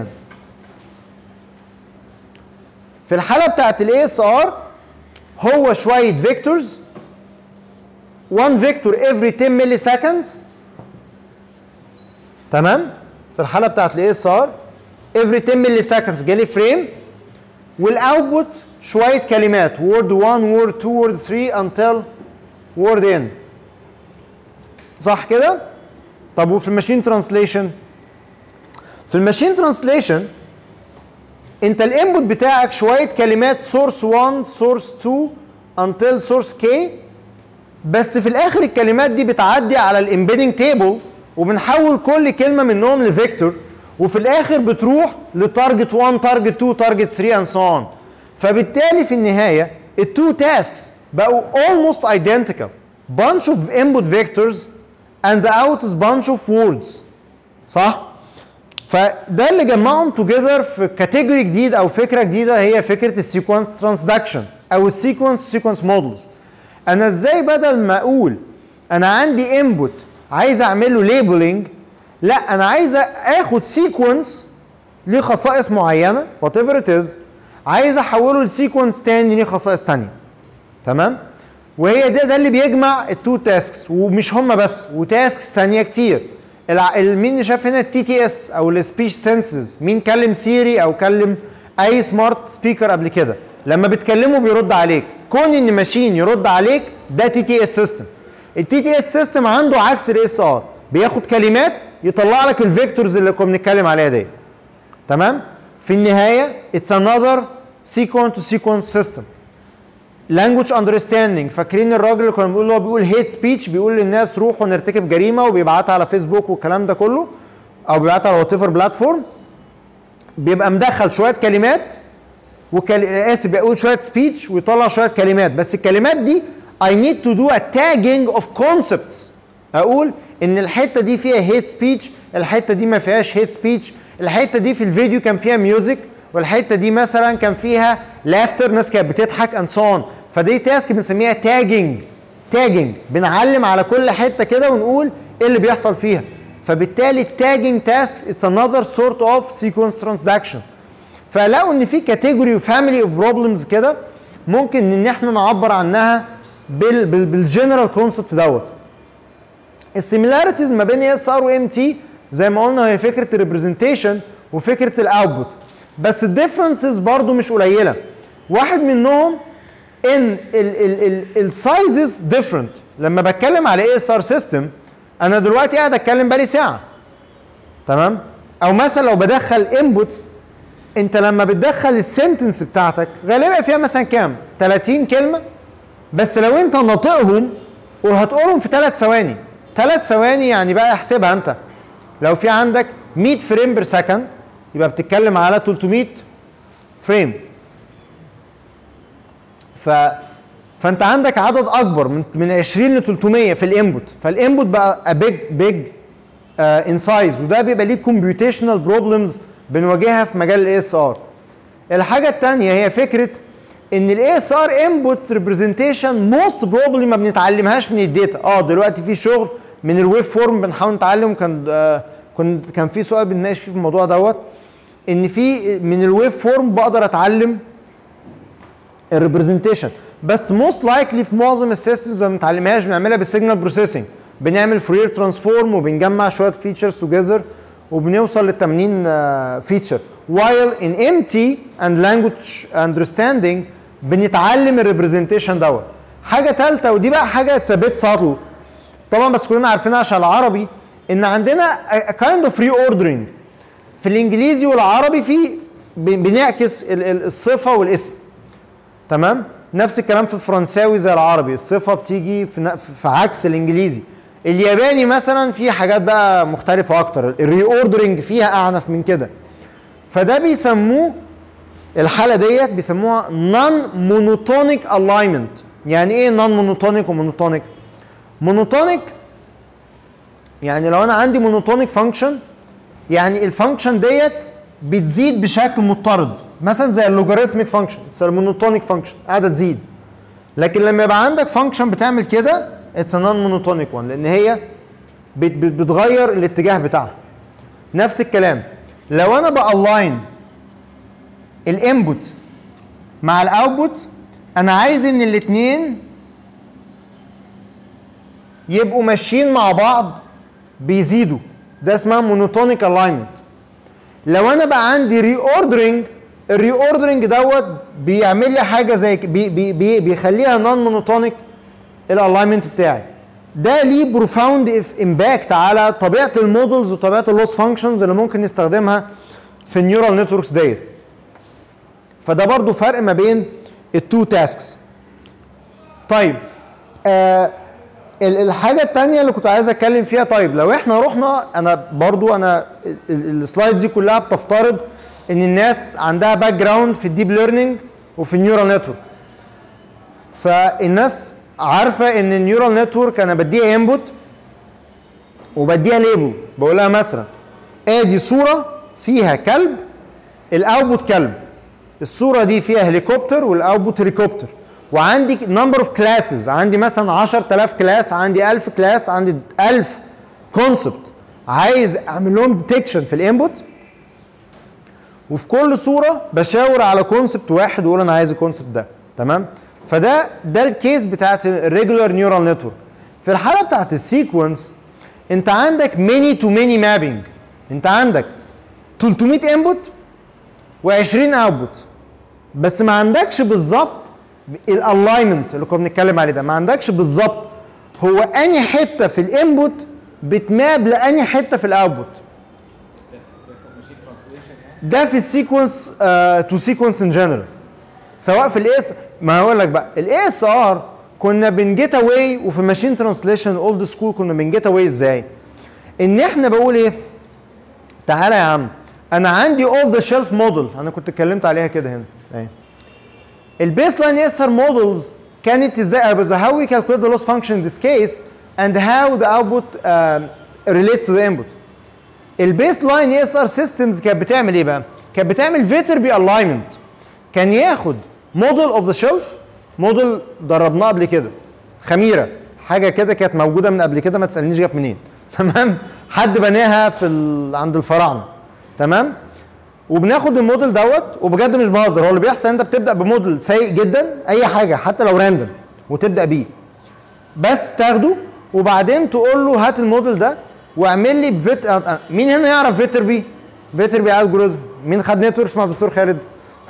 Speaker 1: في الحاله بتاعت الاي اس ار هو شويه فيكتورز 1 فيكتور every 10 ملي سكندز تمام في الحاله بتاعت الاي اس ار every 10 ملي سكندز جالي فريم والاوتبوت شويه كلمات word 1 word 2 word 3 until word n صح كده طب وفي الماشين ترانسليشن في الماشين ترانسليشن انت الانبوت بتاعك شويه كلمات سورس 1 سورس 2 until سورس k بس في الاخر الكلمات دي بتعدي على الامبيدنج تيبل وبنحول كل كلمه منهم لفيكتور وفي الاخر بتروح لتارجت 1 تارجت 2 تارجت 3 and so on فبالتالي في النهايه التو تاسكس بقوا almost identical bunch of input vectors and the out is bunch of words صح فده اللي جمعهم توجذر في كاتيجوري جديد او فكره جديده هي فكره السيكونس ترانسدكشن او السيكونس سيكونس مودلز انا ازاي بدل ما اقول انا عندي انبوت عايز اعمل له ليبلنج لا انا عايز اخد سيكونس ليه خصائص معينه وات ايفر ات از عايز احوله لسيكونس تاني ليه خصائص تانيه تمام وهي ده ده اللي بيجمع التو تاسكس ومش هم بس وتاسكس تانية كتير الع... ال- مين شاف هنا التي تي اس او السبيش سنسز مين كلم سيري او كلم اي سمارت سبيكر قبل كده لما بتكلمه بيرد عليك كون ان ماشين يرد عليك ده تي تي اس سيستم التي تي اس سيستم عنده عكس الاي اس ار بياخد كلمات يطلع لك الفيكتورز اللي كنا بنتكلم عليها دي تمام في النهايه اتس انذر سيكونس تو سيكونس سيستم لانجوج اندرستاندينج فاكرين الراجل اللي كنا بنقول هو بيقول هيت سبيتش بيقول للناس روحوا نرتكب جريمه وبيبعتها على فيسبوك والكلام ده كله او بيبعتها على وات ايفر بلاتفورم بيبقى مدخل شويه كلمات وكل... اسف بيقول شويه سبيتش ويطلع شويه كلمات بس الكلمات دي I need to do a tagging of concepts اقول ان الحته دي فيها هيت سبيتش الحته دي ما فيهاش هيت سبيتش الحته دي في الفيديو كان فيها ميوزك والحته دي مثلا كان فيها لافتر ناس كانت بتضحك اند سو اون فدي تاسك بنسميها تاجنج تاجنج بنعلم على كل حته كده ونقول ايه اللي بيحصل فيها فبالتالي التاجنج تاسكس اتس انذر سورت اوف سيكونس ترانزاكشن فلقوا ان في كاتيجوري وفاميلي اوف بروبلمز كده ممكن ان احنا نعبر عنها بال بال بالجنرال كونسبت دوت السيميلاريتيز ما بين اس ار وام تي زي ما قلنا هي فكره الريبرزنتيشن وفكره الاوتبوت بس الديفرنسز برضو مش قليله واحد منهم ان السايزز ديفرنت لما بتكلم على اي اس ار سيستم انا دلوقتي قاعد اتكلم بقالي ساعه تمام او مثلا لو بدخل انبوت انت لما بتدخل السنتنس بتاعتك غالبا فيها مثلا كام 30 كلمه بس لو انت ناطقهم وهتقولهم في ثلاث ثواني ثلاث ثواني يعني بقى احسبها انت لو في عندك 100 فريم بير سكند يبقى بتتكلم على 300 فريم ف فانت عندك عدد اكبر من من 20 ل 300 في الانبوت فالانبوت بقى بيج بيج ان سايز وده بيبقى ليه كومبيوتيشنال بروبلمز بنواجهها في مجال الاي اس ار الحاجه الثانيه هي فكره ان الاي اس ار انبوت ريبريزنتيشن موست بروبلي ما بنتعلمهاش من الداتا اه دلوقتي في شغل من الويف فورم بنحاول نتعلم كان آه كنت كان في سؤال بنناقش فيه في الموضوع دوت ان في من الويف فورم بقدر اتعلم الريبريزنتيشن بس موست لايكلي في معظم السيستمز ما بنتعلمهاش بنعملها بالسيجنال بروسيسنج بنعمل فورير ترانسفورم وبنجمع شويه فيتشرز توجذر وبنوصل لل 80 فيتشر while in empty and language understanding بنتعلم الريبريزنتيشن دوت حاجه ثالثه ودي بقى حاجه اتس بيت ساتل طبعا بس كلنا عارفينها عشان العربي ان عندنا كايند اوف ري اوردرنج في الانجليزي والعربي في ب- بنعكس ال- ال- الصفه والاسم تمام نفس الكلام في الفرنساوي زي العربي الصفه بتيجي في, ن- في عكس الانجليزي الياباني مثلا في حاجات بقى مختلفه اكتر الري اوردرنج فيها اعنف من كده فده بيسموه الحاله ديت بيسموها نون مونوتونيك الاينمنت يعني ايه نون مونوتونيك ومونوتونيك مونوتونيك يعني لو انا عندي مونوتونيك فانكشن يعني الفانكشن ديت بتزيد بشكل مضطرد مثلا زي اللوغاريتميك فانكشن زي المونوتونيك فانكشن قاعده تزيد لكن لما يبقى عندك فانكشن بتعمل كده اتس نون مونوتونيك وان لان هي بت- بت- بتغير الاتجاه بتاعها نفس الكلام لو انا بالاين الانبوت مع الاوتبوت انا عايز ان الاثنين يبقوا ماشيين مع بعض بيزيدوا ده اسمها مونوتونيك الاينمنت لو انا بقى عندي ري اوردرنج الري اوردرنج دوت بيعمل لي حاجه زي ك- بي بي بي بيخليها نون مونوتونيك الالاينمنت بتاعي ده ليه بروفاوند امباكت على طبيعه المودلز وطبيعه اللوس فانكشنز اللي ممكن نستخدمها في النيورال نتوركس ديت فده برضو فرق ما بين التو تاسكس طيب آه ال- الحاجه الثانيه اللي كنت عايز اتكلم فيها طيب لو احنا رحنا انا برضو انا ال- ال- السلايدز دي كلها بتفترض ان الناس عندها باك جراوند في الديب ليرنينج وفي النيورال نتورك فالناس عارفه ان النيورال نتورك انا بديها انبوت وبديها ليبل بقول لها مثلا ادي صوره فيها كلب الاوتبوت كلب الصوره دي فيها هليكوبتر والاوتبوت هليكوبتر وعندي نمبر اوف كلاسز عندي مثلا 10000 كلاس عندي 1000 كلاس عندي 1000 كونسبت عايز اعمل لهم ديتكشن في الانبوت وفي كل صوره بشاور على كونسبت واحد واقول انا عايز الكونسبت ده تمام فده ده الكيس بتاعت الريجولار نيورال نتورك في الحاله بتاعت السيكونس انت عندك ميني تو ميني مابينج انت عندك 300 انبوت و20 اوتبوت بس ما عندكش بالظبط الالاينمنت اللي كنا بنتكلم عليه ده ما عندكش بالظبط هو اني حته في الانبوت بتماب لاني حته في الاوتبوت ده في السيكونس تو سيكونس ان جنرال سواء في الاس ما هقول لك بقى الاي اس ار كنا بنجيت اواي وفي ماشين ترانسليشن اولد سكول كنا بنجيت اواي ازاي؟ ان احنا بقول ايه؟ تعالى يا عم انا عندي اوف ذا شيلف موديل انا كنت اتكلمت عليها كده هنا اهي البيس لاين اس ار مودلز كانت ازاي بس هاو وي calculate the loss function in this case and how the output uh, relates to the input البيس لاين اس ار سيستمز كانت بتعمل ايه بقى؟ كانت بتعمل فيتربي الاينمنت كان ياخد موديل اوف ذا شيلف موديل دربناه قبل كده خميره حاجه كده كانت موجوده من قبل كده ما تسالنيش جت منين تمام حد بناها في ال... عند الفراعنه تمام وبناخد الموديل دوت وبجد مش بهزر هو اللي بيحصل انت بتبدا بموديل سيء جدا اي حاجه حتى لو راندوم وتبدا بيه بس تاخده وبعدين تقول له هات الموديل ده واعمل لي بفيت آه، آه، مين هنا يعرف فيتر بي فيتر بي الجوريزم مين خد نتوركس مع الدكتور خالد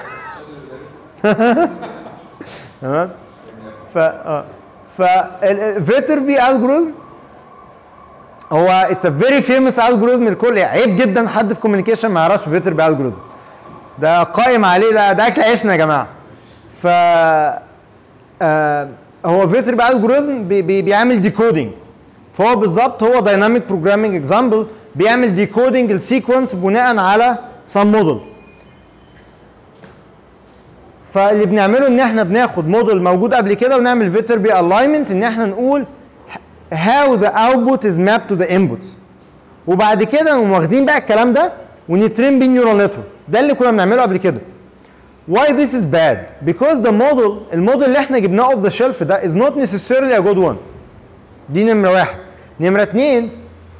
Speaker 1: تمام ف اه فالفيتر بي الجوريزم هو اتس ا فيري فيموس الجوريزم الكل عيب جدا حد في كوميونيكيشن ما يعرفش فيتر بي الجوريزم ده قائم عليه ده ده اكل عيشنا يا جماعه ف آه هو فيتر بي الجوريزم بي بي بيعمل ديكودنج فهو بالظبط هو دايناميك بروجرامينج اكزامبل بيعمل ديكودنج السيكونس بناء على سم موديل فاللي بنعمله ان احنا بناخد موديل موجود قبل كده ونعمل فيتر بي الاينمنت ان احنا نقول how the output is mapped to the input وبعد كده نقوم واخدين بقى الكلام ده ونترين بيه نيورال نتورك ده اللي كنا بنعمله قبل كده why this is bad because the model الموديل اللي احنا جبناه off the shelf ده is not necessarily a good one دي نمره واحد نمره اتنين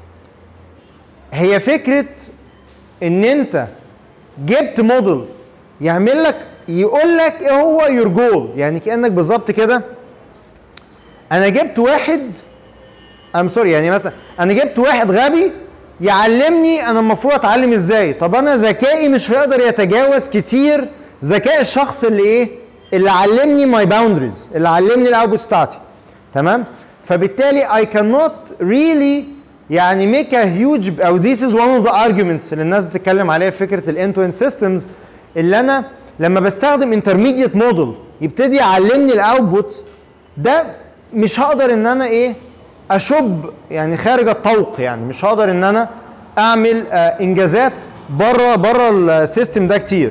Speaker 1: هي فكره ان انت جبت موديل يعمل لك يقول لك ايه هو يور جول يعني كانك بالظبط كده انا جبت واحد ام سوري يعني مثلا انا جبت واحد غبي يعلمني انا المفروض اتعلم ازاي طب انا ذكائي مش هيقدر يتجاوز كتير ذكاء الشخص اللي ايه اللي علمني ماي باوندريز اللي علمني الاوتبوت بتاعتي تمام فبالتالي I cannot really يعني make a huge او this is one of the arguments اللي الناس بتتكلم عليها في فكره الان تو end systems اللي انا لما بستخدم intermediate model يبتدي يعلمني الاوتبوت ده مش هقدر ان انا ايه اشب يعني خارج الطوق يعني مش هقدر ان انا اعمل آه انجازات بره بره السيستم ده كتير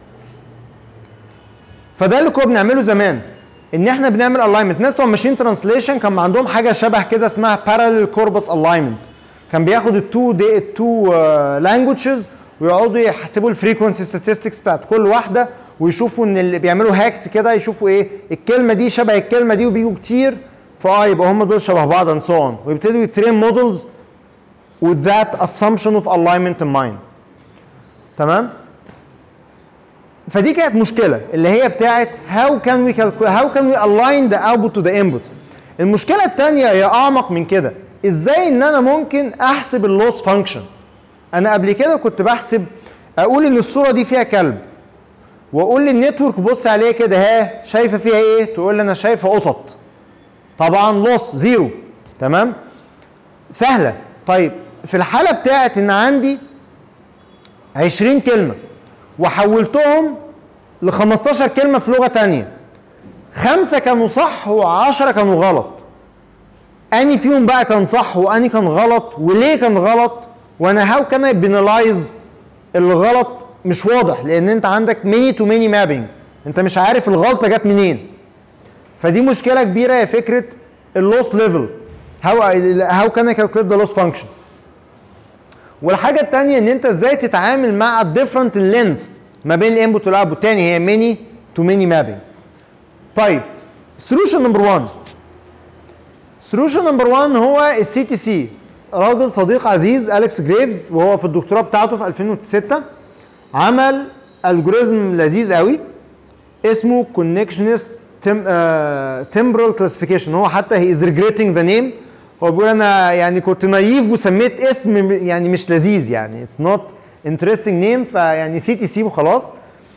Speaker 1: فده اللي كنا بنعمله زمان ان احنا بنعمل الاينمنت ناس بتوع ماشين ترانسليشن كان عندهم حاجه شبه كده اسمها باراليل كوربس الاينمنت كان بياخد التو دي التو لانجوجز ويقعدوا يحسبوا الفريكونسي ستاتستكس بتاعت كل واحده ويشوفوا ان اللي بيعملوا هاكس كده يشوفوا ايه الكلمه دي شبه الكلمه دي وبيجوا كتير فاه يبقى هم دول شبه بعض and so on ويبتدوا يترين مودلز with that assumption of alignment in mind تمام فدي كانت مشكله اللي هي بتاعت how can we calculate how can we align the output to the input المشكله الثانيه هي اعمق من كده ازاي ان انا ممكن احسب اللوس فانكشن انا قبل كده كنت بحسب اقول ان الصوره دي فيها كلب واقول للنتورك بص عليها كده ها شايفه فيها ايه تقول لي انا شايفه قطط طبعا لوس زيرو تمام سهله طيب في الحاله بتاعت ان عندي 20 كلمه وحولتهم ل 15 كلمه في لغه تانية خمسه كانوا صح و10 كانوا غلط اني فيهم بقى كان صح واني كان غلط وليه كان غلط وانا هاو كان اي بينلايز الغلط مش واضح لان انت عندك ميني تو ميني مابينج انت مش عارف الغلطه جت منين فدي مشكله كبيره هي فكره اللوس ليفل هاو هاو كان اي كالكوليت ذا لوس فانكشن والحاجه الثانيه ان انت ازاي تتعامل مع الديفرنت لينث ما بين الانبوت والاوتبوت تاني هي ميني تو ميني مابينج طيب سولوشن نمبر 1 سولوشن نمبر 1 هو السي تي سي راجل صديق عزيز اليكس جريفز وهو في الدكتوراه بتاعته في 2006 عمل الجوريزم لذيذ قوي اسمه كونكشنست تمبرال كلاسيفيكيشن هو حتى هي از ريجريتنج ذا نيم هو بيقول انا يعني كنت نايف وسميت اسم يعني مش لذيذ يعني اتس نوت انترستنج نيم فيعني سي تي سي وخلاص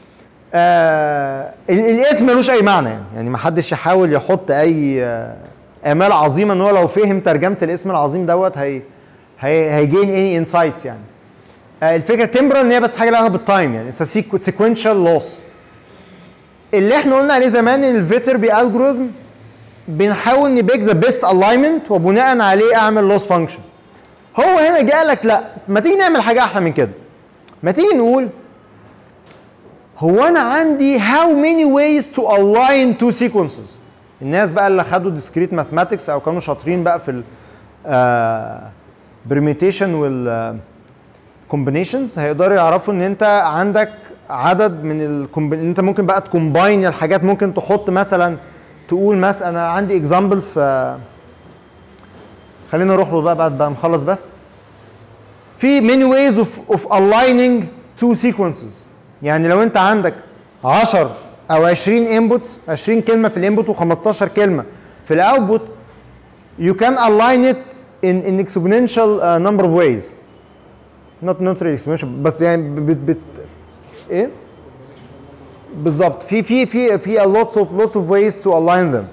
Speaker 1: آه الاسم ملوش اي معنى يعني يعني ما حدش يحاول يحط اي آه امال عظيمه ان هو لو فهم ترجمه الاسم العظيم دوت هي هي هيجين اني انسايتس يعني آه الفكره تمبرال ان هي بس حاجه لها بالتايم يعني سيكونشال لوس اللي احنا قلنا عليه زمان الفيتربي الجوريزم بنحاول نبيك ذا بيست الاينمنت وبناء عليه اعمل لوس فانكشن هو هنا جه لك لا ما تيجي نعمل حاجه احلى من كده ما تيجي نقول هو انا عندي how many ways to align two sequences الناس بقى اللي خدوا discrete mathematics او كانوا شاطرين بقى في ال permutation وال combinations هيقدروا يعرفوا ان انت عندك عدد من الكومب... انت ممكن بقى تكومباين الحاجات ممكن تحط مثلا تقول مثلا انا عندي اكزامبل في خلينا نروح له بقى بعد بقى نخلص بس في many ways of of aligning two sequences يعني لو انت عندك 10 او 20 انبوت 20 كلمه في الانبوت و15 كلمه في الاوتبوت you can align it in in exponential uh, number of ways not not really exponential بس يعني بت بت ايه بالظبط في في في في lots of lots of ways to align them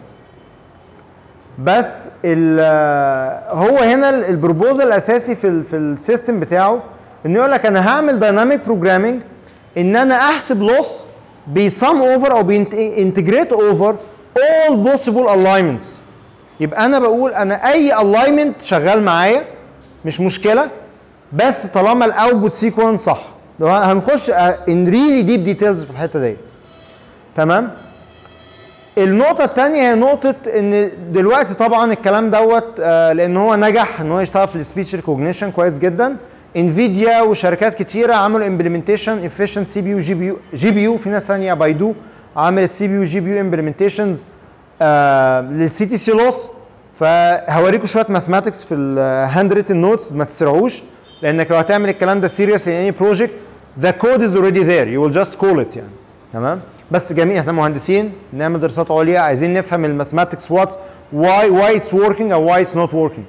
Speaker 1: بس ال هو هنا البروبوزال الاساسي في ال في السيستم بتاعه انه يقول لك انا هعمل دايناميك بروجرامنج ان انا احسب لوس بيسم اوفر او بينتجريت اوفر all possible alignments يبقى انا بقول انا اي alignment شغال معايا مش مشكله بس طالما الاوتبوت سيكونس صح هنخش ان ريلي ديب ديتيلز في الحته دي تمام النقطة الثانية هي نقطة إن دلوقتي طبعا الكلام دوت آه لأن هو نجح إن هو يشتغل في السبيتش ريكوجنيشن كويس جدا انفيديا وشركات كتيره عملوا امبلمنتيشن افيشنت سي بي يو جي بي يو جي بي يو في ناس ثانيه بايدو عملت سي بي يو جي بي يو امبلمنتيشنز للسي تي سي لوس فهوريكم شويه ماثماتكس في الهاند ريتن نوتس ما تسرعوش لانك لو هتعمل الكلام ده سيريس ان اني بروجكت ذا كود از اوريدي ذير يو ويل جاست كول ات يعني تمام بس جميع احنا مهندسين نعمل دراسات عليا عايزين نفهم الماثماتكس واتس واي واي اتس وركينج او واي اتس نوت وركينج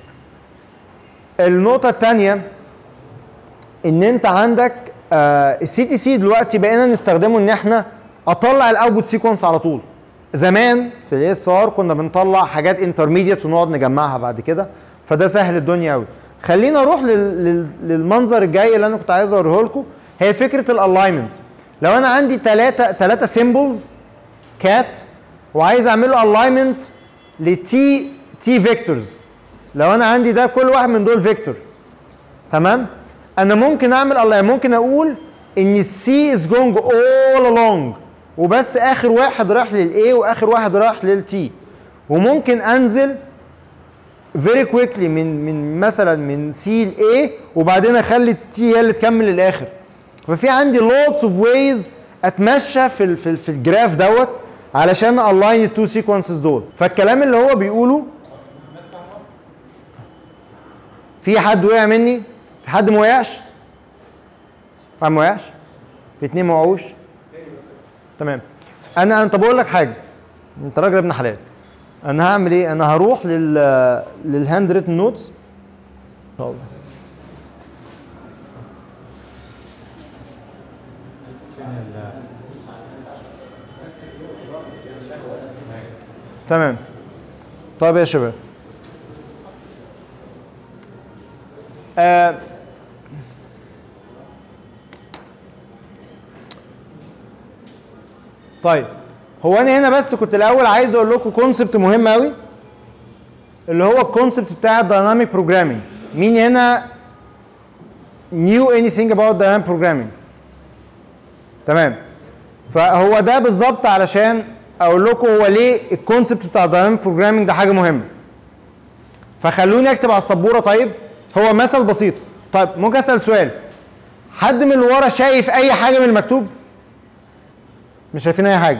Speaker 1: النقطه الثانيه ان انت عندك السي تي سي دلوقتي بقينا نستخدمه ان احنا اطلع الاوتبوت سيكونس على طول زمان في الاي اس ار كنا بنطلع حاجات انترميديت ونقعد نجمعها بعد كده فده سهل الدنيا قوي خلينا نروح لل- لل- للمنظر الجاي اللي انا كنت عايز اوريه لكم هي فكره الالاينمنت لو انا عندي ثلاثه ثلاثه سيمبلز كات وعايز اعمل له الاينمنت لتي تي فيكتورز لو انا عندي ده كل واحد من دول فيكتور تمام انا ممكن اعمل الله ممكن اقول ان السي از جوينج اول along وبس اخر واحد راح للاي واخر واحد راح للتي وممكن انزل فيري كويكلي من من مثلا من سي لاي وبعدين اخلي التي هي اللي تكمل للاخر ففي عندي لوتس اوف ويز اتمشى في ال في, ال في الجراف دوت علشان الاين التو سيكونسز دول فالكلام اللي هو بيقوله في حد وقع مني في حد ما وقعش واحد ما وقعش في اتنين ما وقعوش تمام انا انت بقول لك حاجه انت راجل ابن حلال انا هعمل ايه انا هروح لل للهاند ريتن نوتس تمام طيب يا شباب آه طيب هو انا هنا بس كنت الاول عايز اقول لكم كونسبت مهم قوي اللي هو الكونسبت بتاع الدايناميك بروجرامينج مين هنا knew anything about dynamic programming تمام فهو ده بالظبط علشان اقول لكم هو ليه الكونسبت بتاع الدايناميك بروجرامينج ده حاجه مهمه فخلوني اكتب على السبوره طيب هو مثل بسيط طيب ممكن اسال سؤال حد من اللي ورا شايف اي حاجه من المكتوب مش شايفين اي حاجه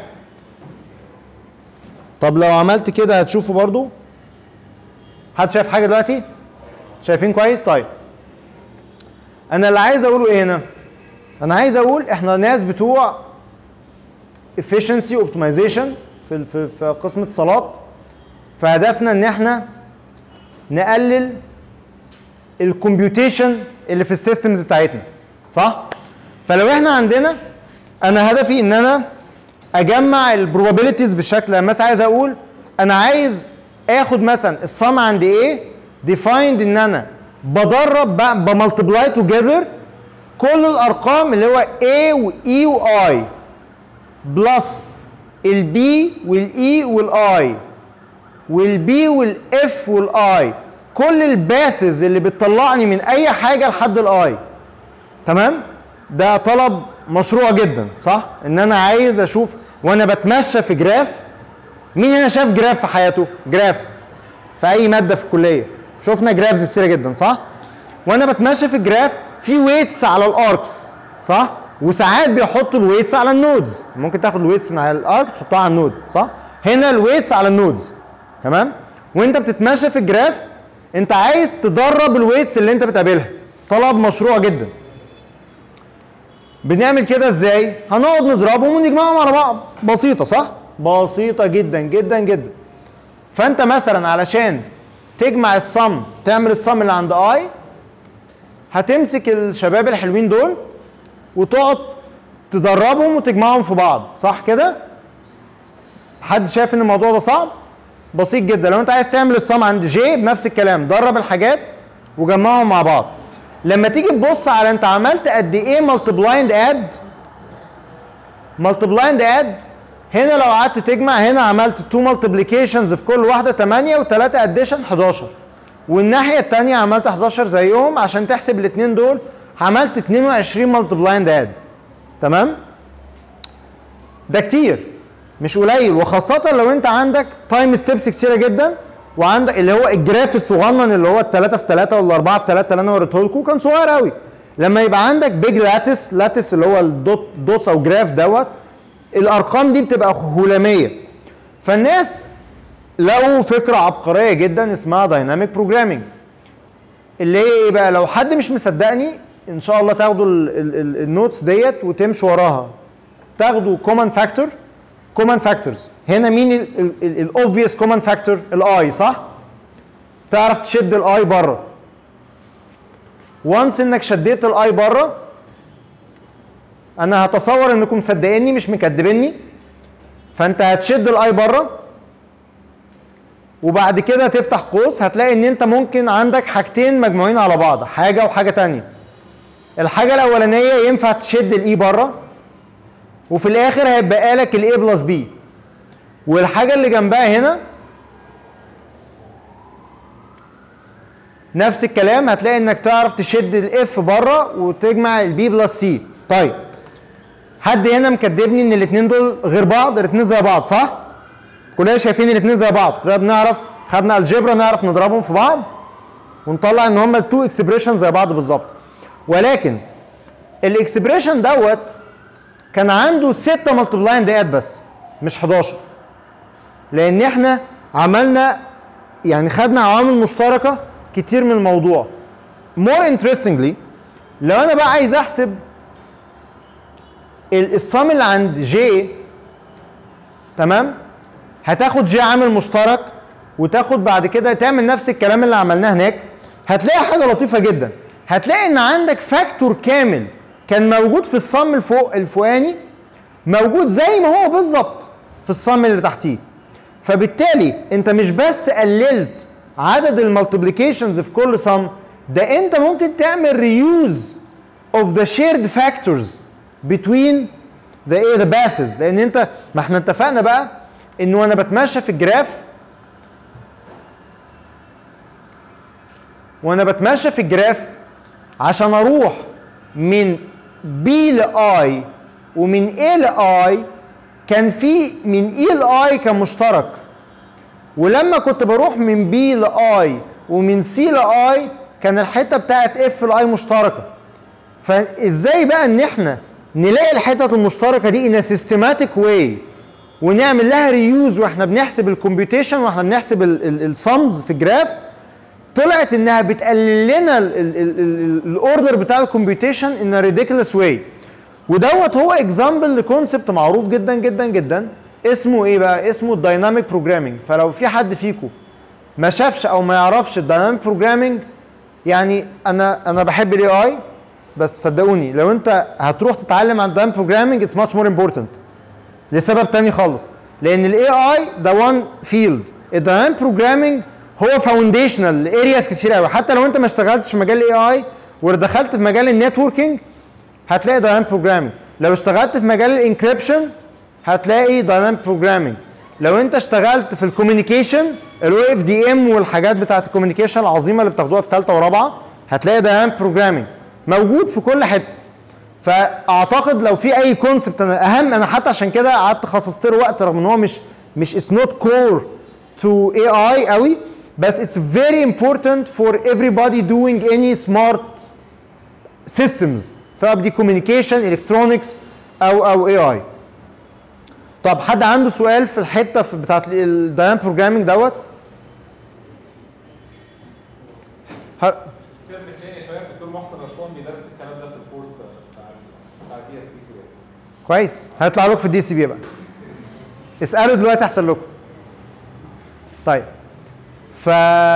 Speaker 1: طب لو عملت كده هتشوفوا برضو حد شايف حاجه دلوقتي شايفين كويس طيب انا اللي عايز اقوله ايه هنا انا عايز اقول احنا ناس بتوع efficiency optimization في في في قسم اتصالات فهدفنا ان احنا نقلل الكمبيوتيشن اللي في السيستمز بتاعتنا صح فلو احنا عندنا انا هدفي ان انا اجمع البروبابيلتيز بالشكل ده مثلا عايز اقول انا عايز اخد مثلا الصم عند ايه ديفايند ان انا بدرب بمالتبلاي توجذر كل الارقام اللي هو A و E و I بلس البي والاي والاي والبي والاف والاي كل الباثز اللي بتطلعني من اي حاجه لحد الاي تمام ده طلب مشروع جدا صح ان انا عايز اشوف وانا بتمشى في جراف مين هنا شاف جراف في حياته جراف في اي ماده في الكليه شفنا جرافز كتيره جدا صح وانا بتمشى في الجراف في ويتس على الاركس صح وساعات بيحطوا الويتس على النودز ممكن تاخد الويتس من على الارك تحطها على النود صح هنا الويتس على النودز تمام وانت بتتمشى في الجراف انت عايز تدرب الويتس اللي انت بتقابلها طلب مشروع جدا بنعمل كده ازاي هنقعد نضربهم ونجمعهم على بعض بسيطه صح بسيطه جدا جدا جدا فانت مثلا علشان تجمع الصم تعمل الصم اللي عند اي هتمسك الشباب الحلوين دول وتقعد تدربهم وتجمعهم في بعض صح كده حد شايف ان الموضوع ده صعب بسيط جدا لو انت عايز تعمل الصم عند جي بنفس الكلام درب الحاجات وجمعهم مع بعض لما تيجي تبص على انت عملت قد ايه مالتبلايند اد مالتبلايند اد هنا لو قعدت تجمع هنا عملت 2 مالتيبليكيشنز في كل واحده 8 و3 اديشن 11 والناحيه الثانيه عملت 11 زيهم عشان تحسب الاثنين دول عملت 22 مالتبلايند اد تمام ده كتير مش قليل وخاصة لو انت عندك تايم ستيبس كتيرة جدا وعندك اللي هو الجراف الصغنن اللي هو الثلاثة في ثلاثة ولا أربعة في ثلاثة اللي أنا وريته لكم كان صغير قوي لما يبقى عندك بيج لاتس لاتس اللي هو الدوت دوتس أو جراف دوت الأرقام دي بتبقى هلامية فالناس لقوا فكرة عبقرية جدا اسمها دايناميك بروجرامينج اللي هي ايه بقى لو حد مش مصدقني ان شاء الله تاخدوا ال- ال- ال- النوتس ديت وتمشوا وراها تاخدوا كومن فاكتور كومن فاكتورز هنا مين الاوبفيوس كومن فاكتور الاي صح تعرف تشد الاي بره وانس انك شديت الاي بره انا هتصور انكم مصدقيني مش مكدبيني فانت هتشد الاي بره وبعد كده تفتح قوس هتلاقي ان انت ممكن عندك حاجتين مجموعين على بعض حاجه وحاجه تانية الحاجه الاولانيه ينفع تشد الاي بره وفي الاخر هيبقى لك الاي بلس بي والحاجه اللي جنبها هنا نفس الكلام هتلاقي انك تعرف تشد الاف بره وتجمع البي بلس سي طيب حد هنا مكدبني ان الاثنين دول غير بعض الاثنين زي بعض صح كلنا شايفين الاثنين زي بعض كده بنعرف خدنا الجبرا نعرف نضربهم في بعض ونطلع ان هما التو اكسبريشن زي بعض بالظبط ولكن الاكسبريشن دوت كان عنده 6 ملتبلاين دقات بس مش 11 لان احنا عملنا يعني خدنا عوامل مشتركه كتير من الموضوع more interestingly لو انا بقى عايز احسب ال- الصم اللي عند جي تمام هتاخد جي عامل مشترك وتاخد بعد كده تعمل نفس الكلام اللي عملناه هناك هتلاقي حاجه لطيفه جدا هتلاقي ان عندك فاكتور كامل كان موجود في الصم الفوق الفوقاني موجود زي ما هو بالظبط في الصم اللي تحتيه فبالتالي انت مش بس قللت عدد المالتيبليكيشنز في كل صم ده انت ممكن تعمل ريوز of the shared factors between the ايه the paths لان انت ما احنا اتفقنا بقى انه انا بتمشى في الجراف وانا بتمشى في الجراف عشان اروح من B ل I ومن A ل I كان في من E ل I كان مشترك ولما كنت بروح من B ل I ومن C ل I كان الحته بتاعت F ل I مشتركه فازاي بقى ان احنا نلاقي الحتت المشتركه دي in a systematic way ونعمل لها ريوز واحنا بنحسب الكمبيوتيشن واحنا بنحسب السمز في الجراف طلعت انها بتقلل لنا الاوردر بتاع الكمبيوتيشن ان ريديكولس واي ودوت هو اكزامبل لكونسبت معروف جدا جدا جدا اسمه ايه بقى اسمه الدايناميك بروجرامينج فلو في حد فيكم ما شافش او ما يعرفش الدايناميك بروجرامينج يعني انا انا بحب الاي اي بس صدقوني لو انت هتروح تتعلم عن الدايناميك بروجرامينج اتس ماتش مور امبورتنت لسبب تاني خالص لان الاي اي ده وان فيلد الدايناميك بروجرامينج هو فاونديشنال لارياز كتير قوي حتى لو انت ما اشتغلتش في مجال الاي اي ودخلت في مجال النتوركينج هتلاقي دايناميك بروجرامينج لو اشتغلت في مجال الانكريبشن هتلاقي دايناميك بروجرامينج لو انت اشتغلت في الكوميونيكيشن الاو اف دي ام والحاجات بتاعت الكوميونيكيشن العظيمه اللي بتاخدوها في ثالثه ورابعه هتلاقي دايناميك بروجرامينج موجود في كل حته فاعتقد لو في اي كونسبت انا اهم انا حتى عشان كده قعدت خصصت له وقت رغم ان هو مش مش اتس نوت كور تو اي اي قوي بس it's very important for everybody doing any smart systems سواء دي communication electronics او او اي اي طب حد عنده سؤال في الحته في بتاعت الدايناميك بروجرامينج دوت ه-
Speaker 2: الترم الثاني يا شباب دكتور محسن رشوان بيدرس الكلام ده في الكورس بتاع بتاع دي اس بي 2
Speaker 1: كويس هيطلع لكم في الدي سي بي بقى اسالوا دلوقتي احسن لكم طيب ف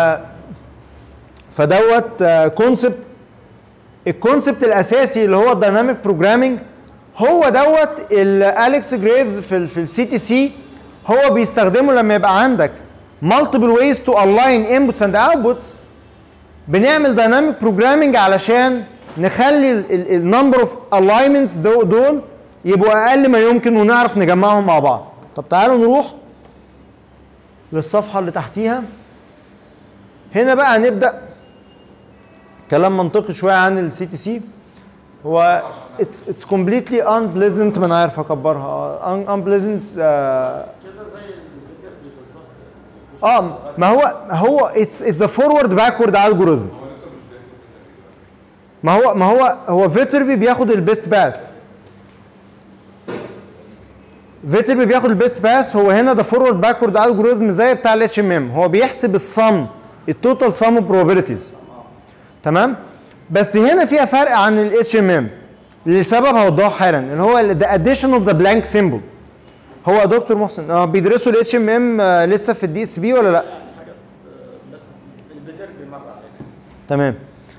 Speaker 1: فدوت كونسبت الكونسبت الاساسي اللي هو الدايناميك بروجرامينج هو دوت اللي اليكس جريفز في ال في السي تي سي هو بيستخدمه لما يبقى عندك multiple ways to align inputs and outputs بنعمل دايناميك بروجرامنج علشان نخلي النمبر اوف الاينمنتس دول يبقوا اقل ما يمكن ونعرف نجمعهم مع بعض طب تعالوا نروح للصفحه اللي تحتيها هنا بقى هنبدا كلام منطقي شويه عن السي تي سي هو اتس اتس كومبليتلي unpleasant ما انا عارف اكبرها un- unpleasant آه،
Speaker 3: كده زي الفيتربي بالظبط مفيش
Speaker 1: اه ما هو هو اتس اتس ا فورورد باكورد الجوريزم ما هو ما هو هو فيتربي بياخد البيست باس فيتربي بياخد البيست باس هو هنا ده فورورد باكورد الجوريزم زي بتاع الاتش ام ام هو بيحسب الصم التوتال سم بروبابيلتيز تمام بس هنا فيها فرق عن الاتش ام ام لسبب هوضحه حالا اللي هو ذا اديشن اوف ذا بلانك سيمبل هو يا دكتور محسن اه بيدرسوا الاتش ام ام لسه في الدي اس بي ولا لا؟
Speaker 3: حاجه آه، بس الفيتر بيمر عليها
Speaker 1: تمام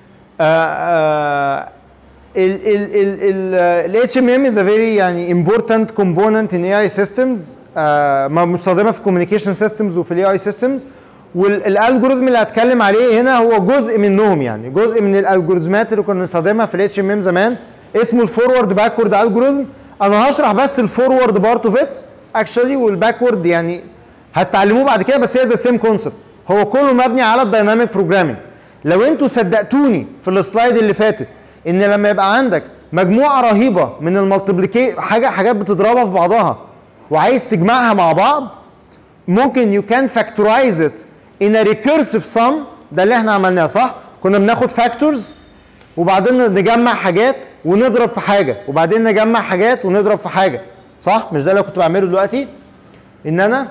Speaker 1: ال اتش ام ام از ا فيري يعني امبورتنت كومبوننت ان اي اي سيستمز مستخدمه في كوميونيكيشن سيستمز وفي الاي اي سيستمز والالجوريزم اللي هتكلم عليه هنا هو جزء منهم يعني جزء من الالجوريزمات اللي كنا بنستخدمها في الاتش ام ام زمان اسمه الفورورد باكورد الجوريزم انا هشرح بس الفورورد بارت اوف ات اكشولي والباكورد يعني هتتعلموه بعد كده بس هي ذا سيم كونسبت هو كله مبني على الدايناميك بروجرامينج لو انتوا صدقتوني في السلايد اللي فاتت ان لما يبقى عندك مجموعه رهيبه من المالتيبليكي حاجه حاجات بتضربها في بعضها وعايز تجمعها مع بعض ممكن يو كان فاكتورايز ات ان ريكيرسيف سم ده اللي احنا عملناه صح كنا بناخد فاكتورز وبعدين نجمع حاجات ونضرب في حاجه وبعدين نجمع حاجات ونضرب في حاجه صح مش ده اللي كنت بعمله دلوقتي ان انا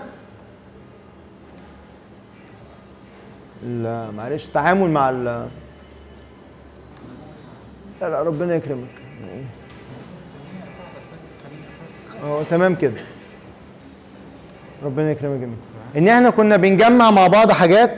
Speaker 1: لا معلش التعامل مع ال لا لا ربنا يكرمك اه تمام كده ربنا يكرمك جميل ان احنا كنا بنجمع مع بعض حاجات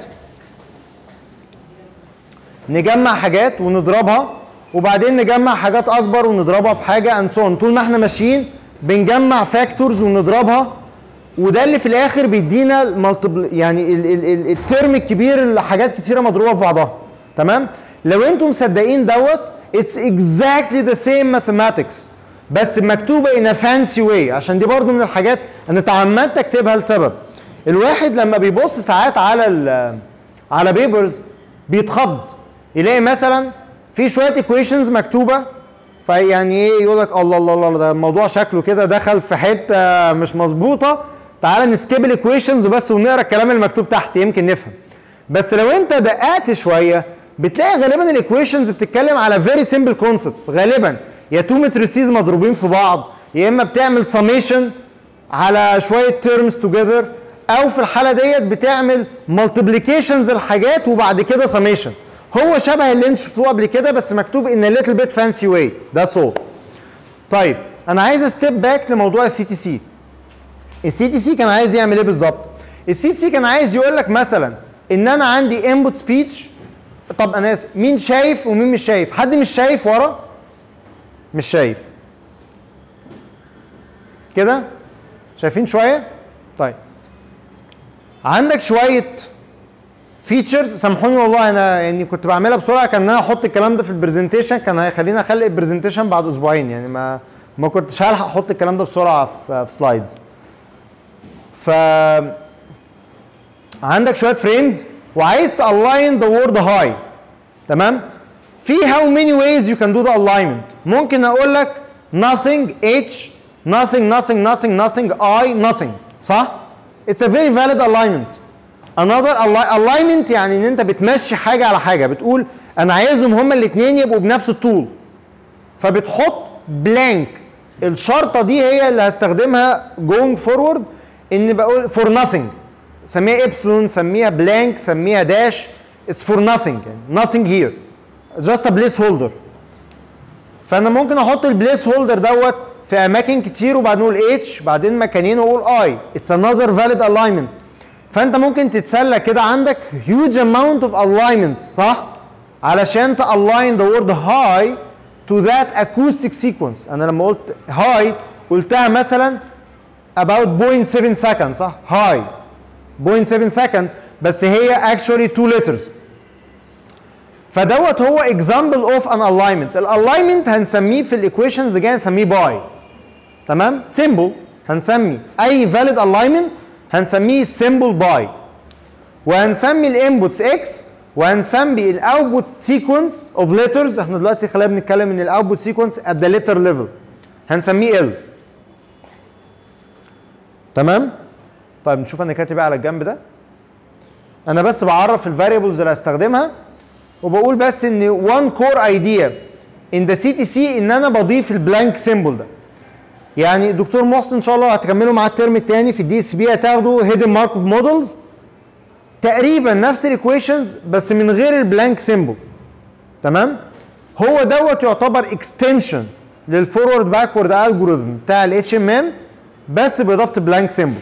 Speaker 1: نجمع حاجات ونضربها وبعدين نجمع حاجات اكبر ونضربها في حاجه انسون طول ما احنا ماشيين بنجمع فاكتورز ونضربها وده اللي في الاخر بيدينا المالتيبل يعني ال ال ال الترم الكبير اللي حاجات كتيره مضروبه في بعضها تمام لو انتم مصدقين دوت اتس اكزاكتلي ذا سيم ماثيماتكس بس مكتوبه ان فانسي واي عشان دي برضو من الحاجات انا تعمدت اكتبها لسبب الواحد لما بيبص ساعات على ال على بيبرز بيتخض يلاقي مثلا في شويه ايكويشنز مكتوبه فيعني ايه يقول لك الله الله الله ده الموضوع شكله كده دخل في حته مش مظبوطه تعالى نسكيب الايكويشنز وبس ونقرا الكلام المكتوب تحت يمكن نفهم بس لو انت دققت شويه بتلاقي غالبا الايكويشنز بتتكلم على فيري سيمبل كونسبتس غالبا يا تو متريسيز مضروبين في بعض يا اما بتعمل سميشن على شويه تيرمز توجذر او في الحاله ديت بتعمل مالتيبليكيشنز الحاجات وبعد كده سميشن هو شبه اللي انتوا شفتوه قبل كده بس مكتوب ان ليتل بيت فانسي واي ذاتس اول طيب انا عايز ستيب باك لموضوع السي تي سي السي تي سي كان عايز يعمل ايه بالظبط السي تي سي كان عايز يقول لك مثلا ان انا عندي انبوت سبيتش طب انا اسف مين شايف ومين مش شايف حد مش شايف ورا مش شايف كده شايفين شويه طيب عندك شويه فيتشرز سامحوني والله انا يعني كنت بعملها بسرعه كان انا احط الكلام ده في البرزنتيشن كان هيخليني اخلي البرزنتيشن بعد اسبوعين يعني ما ما كنتش هلحق احط الكلام ده بسرعه في, في سلايدز ف عندك شويه فريمز وعايز تالاين ذا وورد هاي تمام في how many ways you can do the alignment ممكن اقول لك nothing h nothing nothing nothing nothing i nothing صح it's a very valid alignment another ali- alignment يعني ان انت بتمشي حاجه على حاجه بتقول انا عايزهم هما الاثنين يبقوا بنفس الطول فبتحط بلانك الشرطه دي هي اللي هستخدمها going forward ان بقول for nothing سميها ابسلون سميها بلانك سميها داش it's for nothing يعني nothing here just a place holder فانا ممكن احط البليس هولدر دوت في اماكن كتير وبعدين اقول اتش بعدين مكانين واقول اي اتس another valid alignment فانت ممكن تتسلى كده عندك huge amount of alignment صح علشان تalign the word high to that acoustic sequence انا لما قلت high قلتها مثلا about 0.7 second صح high 0.7 second بس هي actually two letters فدوت هو example of an alignment الالاينمنت هنسميه في الايكويشنز جاي هنسميه باي تمام symbol هنسمي اي valid alignment هنسميه symbol باي وهنسمي الانبوتس اكس وهنسمي الاوتبوت سيكونس اوف letters احنا دلوقتي خلينا بنتكلم ان الاوتبوت سيكونس at the letter level هنسميه ال تمام طيب نشوف انا كاتب ايه على الجنب ده انا بس بعرف الفاريبلز اللي هستخدمها وبقول بس ان وان كور ايديا ان ذا سي تي سي ان انا بضيف البلانك سيمبل ده يعني دكتور محسن ان شاء الله هتكملوا معاه الترم الثاني في الدي اس بي هتاخدوا هيدن ماركوف مودلز تقريبا نفس الايكويشنز بس من غير البلانك سيمبل تمام هو دوت يعتبر اكستنشن للفورورد باكورد الجوريزم بتاع الاتش ام ام بس باضافه بلانك سيمبل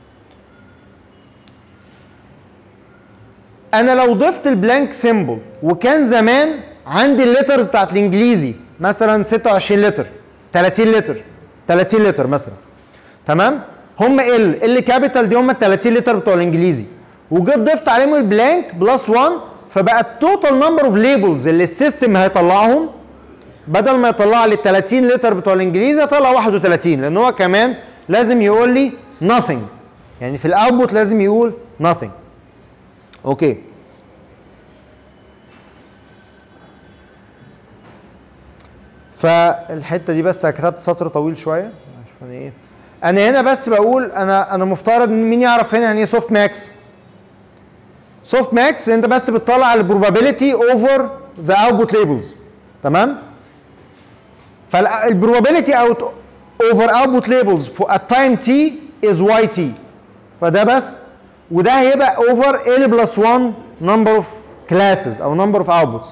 Speaker 1: انا لو ضفت البلانك سيمبل وكان زمان عندي الليترز بتاعت الانجليزي مثلا 26 لتر 30 لتر 30 لتر مثلا تمام هم ال ال كابيتال دي هم ال 30 لتر بتوع الانجليزي وجيت ضفت عليهم البلانك بلس 1 فبقى التوتال نمبر اوف ليبلز اللي السيستم هيطلعهم بدل ما يطلع لي ال 30 لتر بتوع الانجليزي يطلع 31 لان هو كمان لازم يقول لي nothing يعني في الاوتبوت لازم يقول nothing اوكي فالحته دي بس أنا كتبت سطر طويل شويه شوف انا ايه انا هنا بس بقول انا انا مفترض ان مين يعرف هنا يعني ايه سوفت ماكس سوفت ماكس انت بس بتطلع البروبابيلتي اوفر ذا اوتبوت ليبلز تمام فالبروبابيلتي اوت اوفر اوتبوت ليبلز at time t is yt فده بس وده هيبقى اوفر ال بلس 1 نمبر اوف كلاسز او نمبر اوف اوتبوتس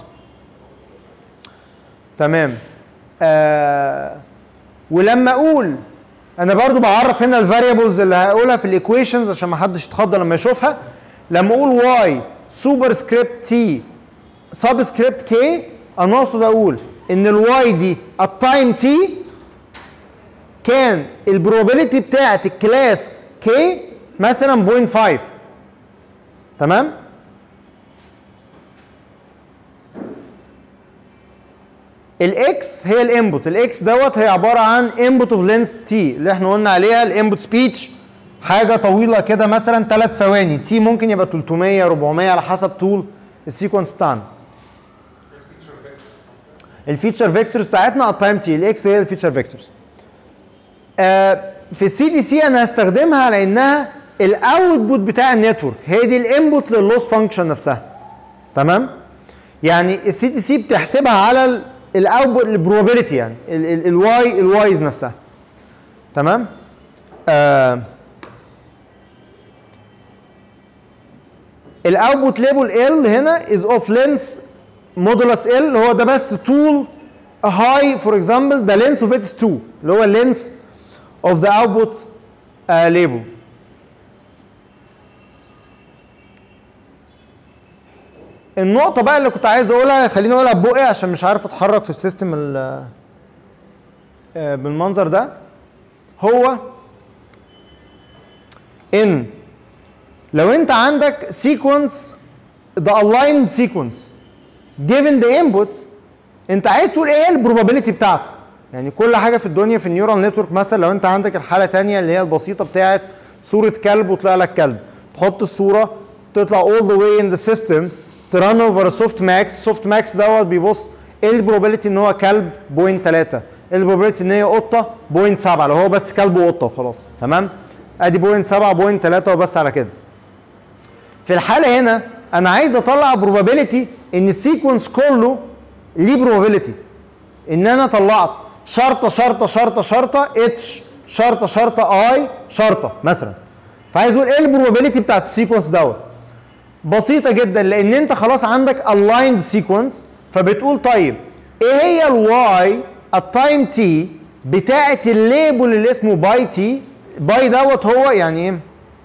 Speaker 1: تمام آه ولما اقول انا برضو بعرف هنا الفاريبلز اللي هقولها في الايكويشنز عشان ما حدش يتخض لما يشوفها لما اقول واي سوبر سكريبت تي سب سكريبت كي انا اقصد اقول ان الواي دي التايم تي كان البروبابيلتي بتاعت الكلاس كي مثلا 0.5 تمام الاكس هي الانبوت الاكس دوت هي عباره عن انبوت اوف لينس تي اللي احنا قلنا عليها الانبوت سبيتش حاجه طويله كده مثلا 3 ثواني تي ممكن يبقى 300 400 على حسب طول السيكونس بتاعنا الفيتشر فيكتورز بتاعتنا التايم تي الاكس هي الفيتشر فيكتورز آه في السي دي سي انا هستخدمها على انها الاوتبوت بتاع النتورك هي دي الانبوت لللوس فانكشن نفسها تمام يعني السي دي سي بتحسبها على الاوتبوت البروبابيلتي يعني الواي الوايز نفسها تمام آه الاوتبوت ليبل ال هنا از اوف لينث مودولس ال اللي هو ده بس طول هاي فور اكزامبل ده لينث اوف اتس 2 اللي هو اللينث اوف ذا اوتبوت ليبل النقطة بقى اللي كنت عايز اقولها خليني اقولها ببقي عشان مش عارف اتحرك في السيستم ال- آه، بالمنظر ده هو ان لو انت عندك سيكونس the aligned sequence given the input انت عايز تقول ايه البروبابيلتي بتاعته يعني كل حاجه في الدنيا في النيورال نتورك مثلا لو انت عندك الحاله تانية اللي هي البسيطه بتاعت صوره كلب وطلع لك كلب تحط الصوره تطلع all the way in the system ترن اوفر سوفت ماكس سوفت ماكس دوت بيبص ايه البروبابيلتي ان هو كلب بوينت 3 ايه البروبابيلتي ان هي قطه بوينت 7 لو هو بس كلب وقطه وخلاص تمام ادي بوينت 7 بوينت 3 وبس على كده في الحاله هنا انا عايز اطلع بروبابيلتي ان السيكونس كله ليه بروبابيلتي ان انا طلعت شرطه شرطه شرطه شرطه اتش شرطه شرطه اي شرطه مثلا فعايز اقول ايه البروبابيلتي بتاعت السيكونس دوت بسيطه جدا لان انت خلاص عندك الايند سيكونس فبتقول طيب ايه هي الواي التايم تي بتاعت الليبل اللي اسمه باي تي باي دوت هو يعني ايه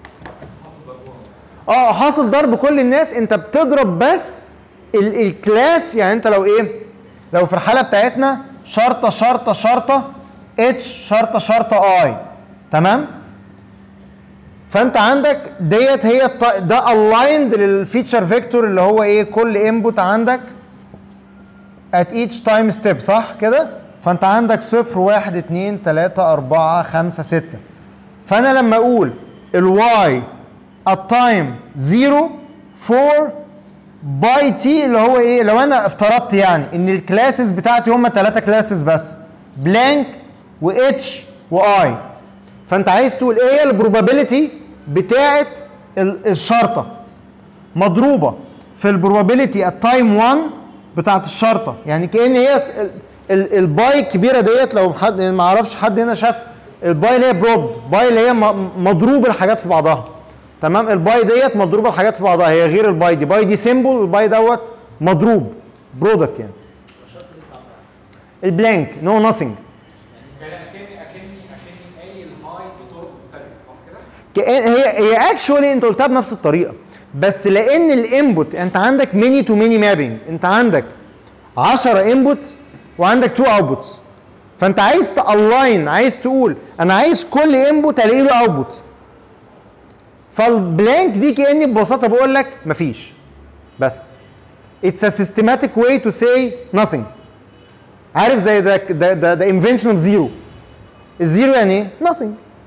Speaker 1: اه حاصل ضرب كل الناس انت بتضرب بس ال الكلاس يعني انت لو ايه لو في الحاله بتاعتنا شرطه شرطه شرطه اتش شرطه شرطه اي تمام فانت عندك ديت هي الط- ده الايند للفيتشر فيكتور اللي هو ايه كل انبوت عندك at each time step صح كده فانت عندك صفر واحد اتنين تلاتة اربعة خمسة ستة فانا لما اقول الواي التايم 0 4 باي تي اللي هو ايه لو انا افترضت يعني ان الكلاسز بتاعتي هم ثلاثه كلاسز بس بلانك واتش واي فانت عايز تقول ايه البروبابيلتي بتاعت ال- الشرطه مضروبه في البروبابيلتي ات تايم 1 بتاعت الشرطه يعني كان هي س- ال- ال- الباي الكبيره ديت لو حد ما اعرفش حد هنا شاف الباي اللي هي برود باي اللي هي م- مضروب الحاجات في بعضها تمام الباي ديت مضروبه الحاجات في بعضها هي غير الباي دي باي دي سيمبل الباي دوت مضروب برودكت يعني البلانك نو no nothing
Speaker 2: يعني اكني اكني اكني قايل هاي بطرق مختلفه صح كده؟
Speaker 1: كأن هي هي اكشولي انت قلتها بنفس الطريقه بس لان الانبوت انت عندك ميني تو ميني مابينج انت عندك 10 انبوت وعندك 2 اوتبوتس فانت عايز تالاين عايز تقول انا عايز كل انبوت الاقي له اوتبوت فالبلانك دي كاني ببساطه بقول لك مفيش بس اتس ا سيستماتيك واي تو سي nothing عارف زي ده ده ده, ده invention of zero الزيرو يعني ايه؟ nothing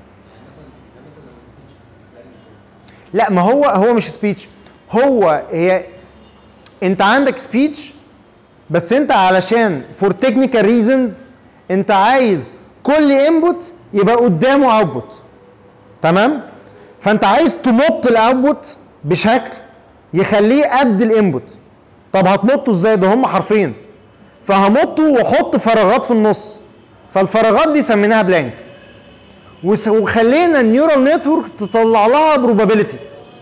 Speaker 1: لا ما هو هو مش سبيتش هو هي انت عندك سبيتش بس انت علشان فور تكنيكال ريزونز انت عايز كل انبوت يبقى قدامه اوتبوت تمام فانت عايز تمط الاوتبوت بشكل يخليه قد الانبوت طب هتمطه ازاي ده هم حرفين فهمطه واحط فراغات في النص فالفراغات دي سميناها بلانك وس- وخلينا النيورال نتورك تطلع لها بروبابيلتي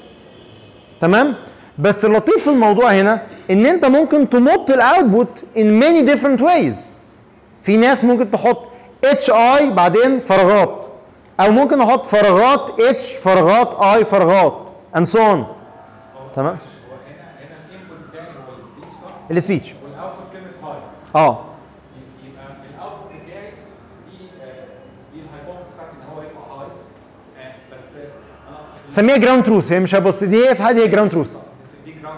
Speaker 1: تمام بس اللطيف في الموضوع هنا ان انت ممكن تمط الاوتبوت in many different ways في ناس ممكن تحط اتش اي بعدين فراغات او ممكن احط فراغات اتش فراغات اي فراغات and so on تمام
Speaker 2: هو هنا هنا الانبوت بتاعي هو السبيتش صح؟
Speaker 1: السبيتش
Speaker 2: والاوتبوت كلمه هاي
Speaker 1: اه
Speaker 2: يبقى الاوتبوت بتاعي دي آه، دي الهايبوثيس بتاعتي ان هو يطلع هاي آه، بس انا
Speaker 1: سميها جراوند تروث هي مش هبص دي هي في حد هي جراوند تروث
Speaker 2: دي جراوند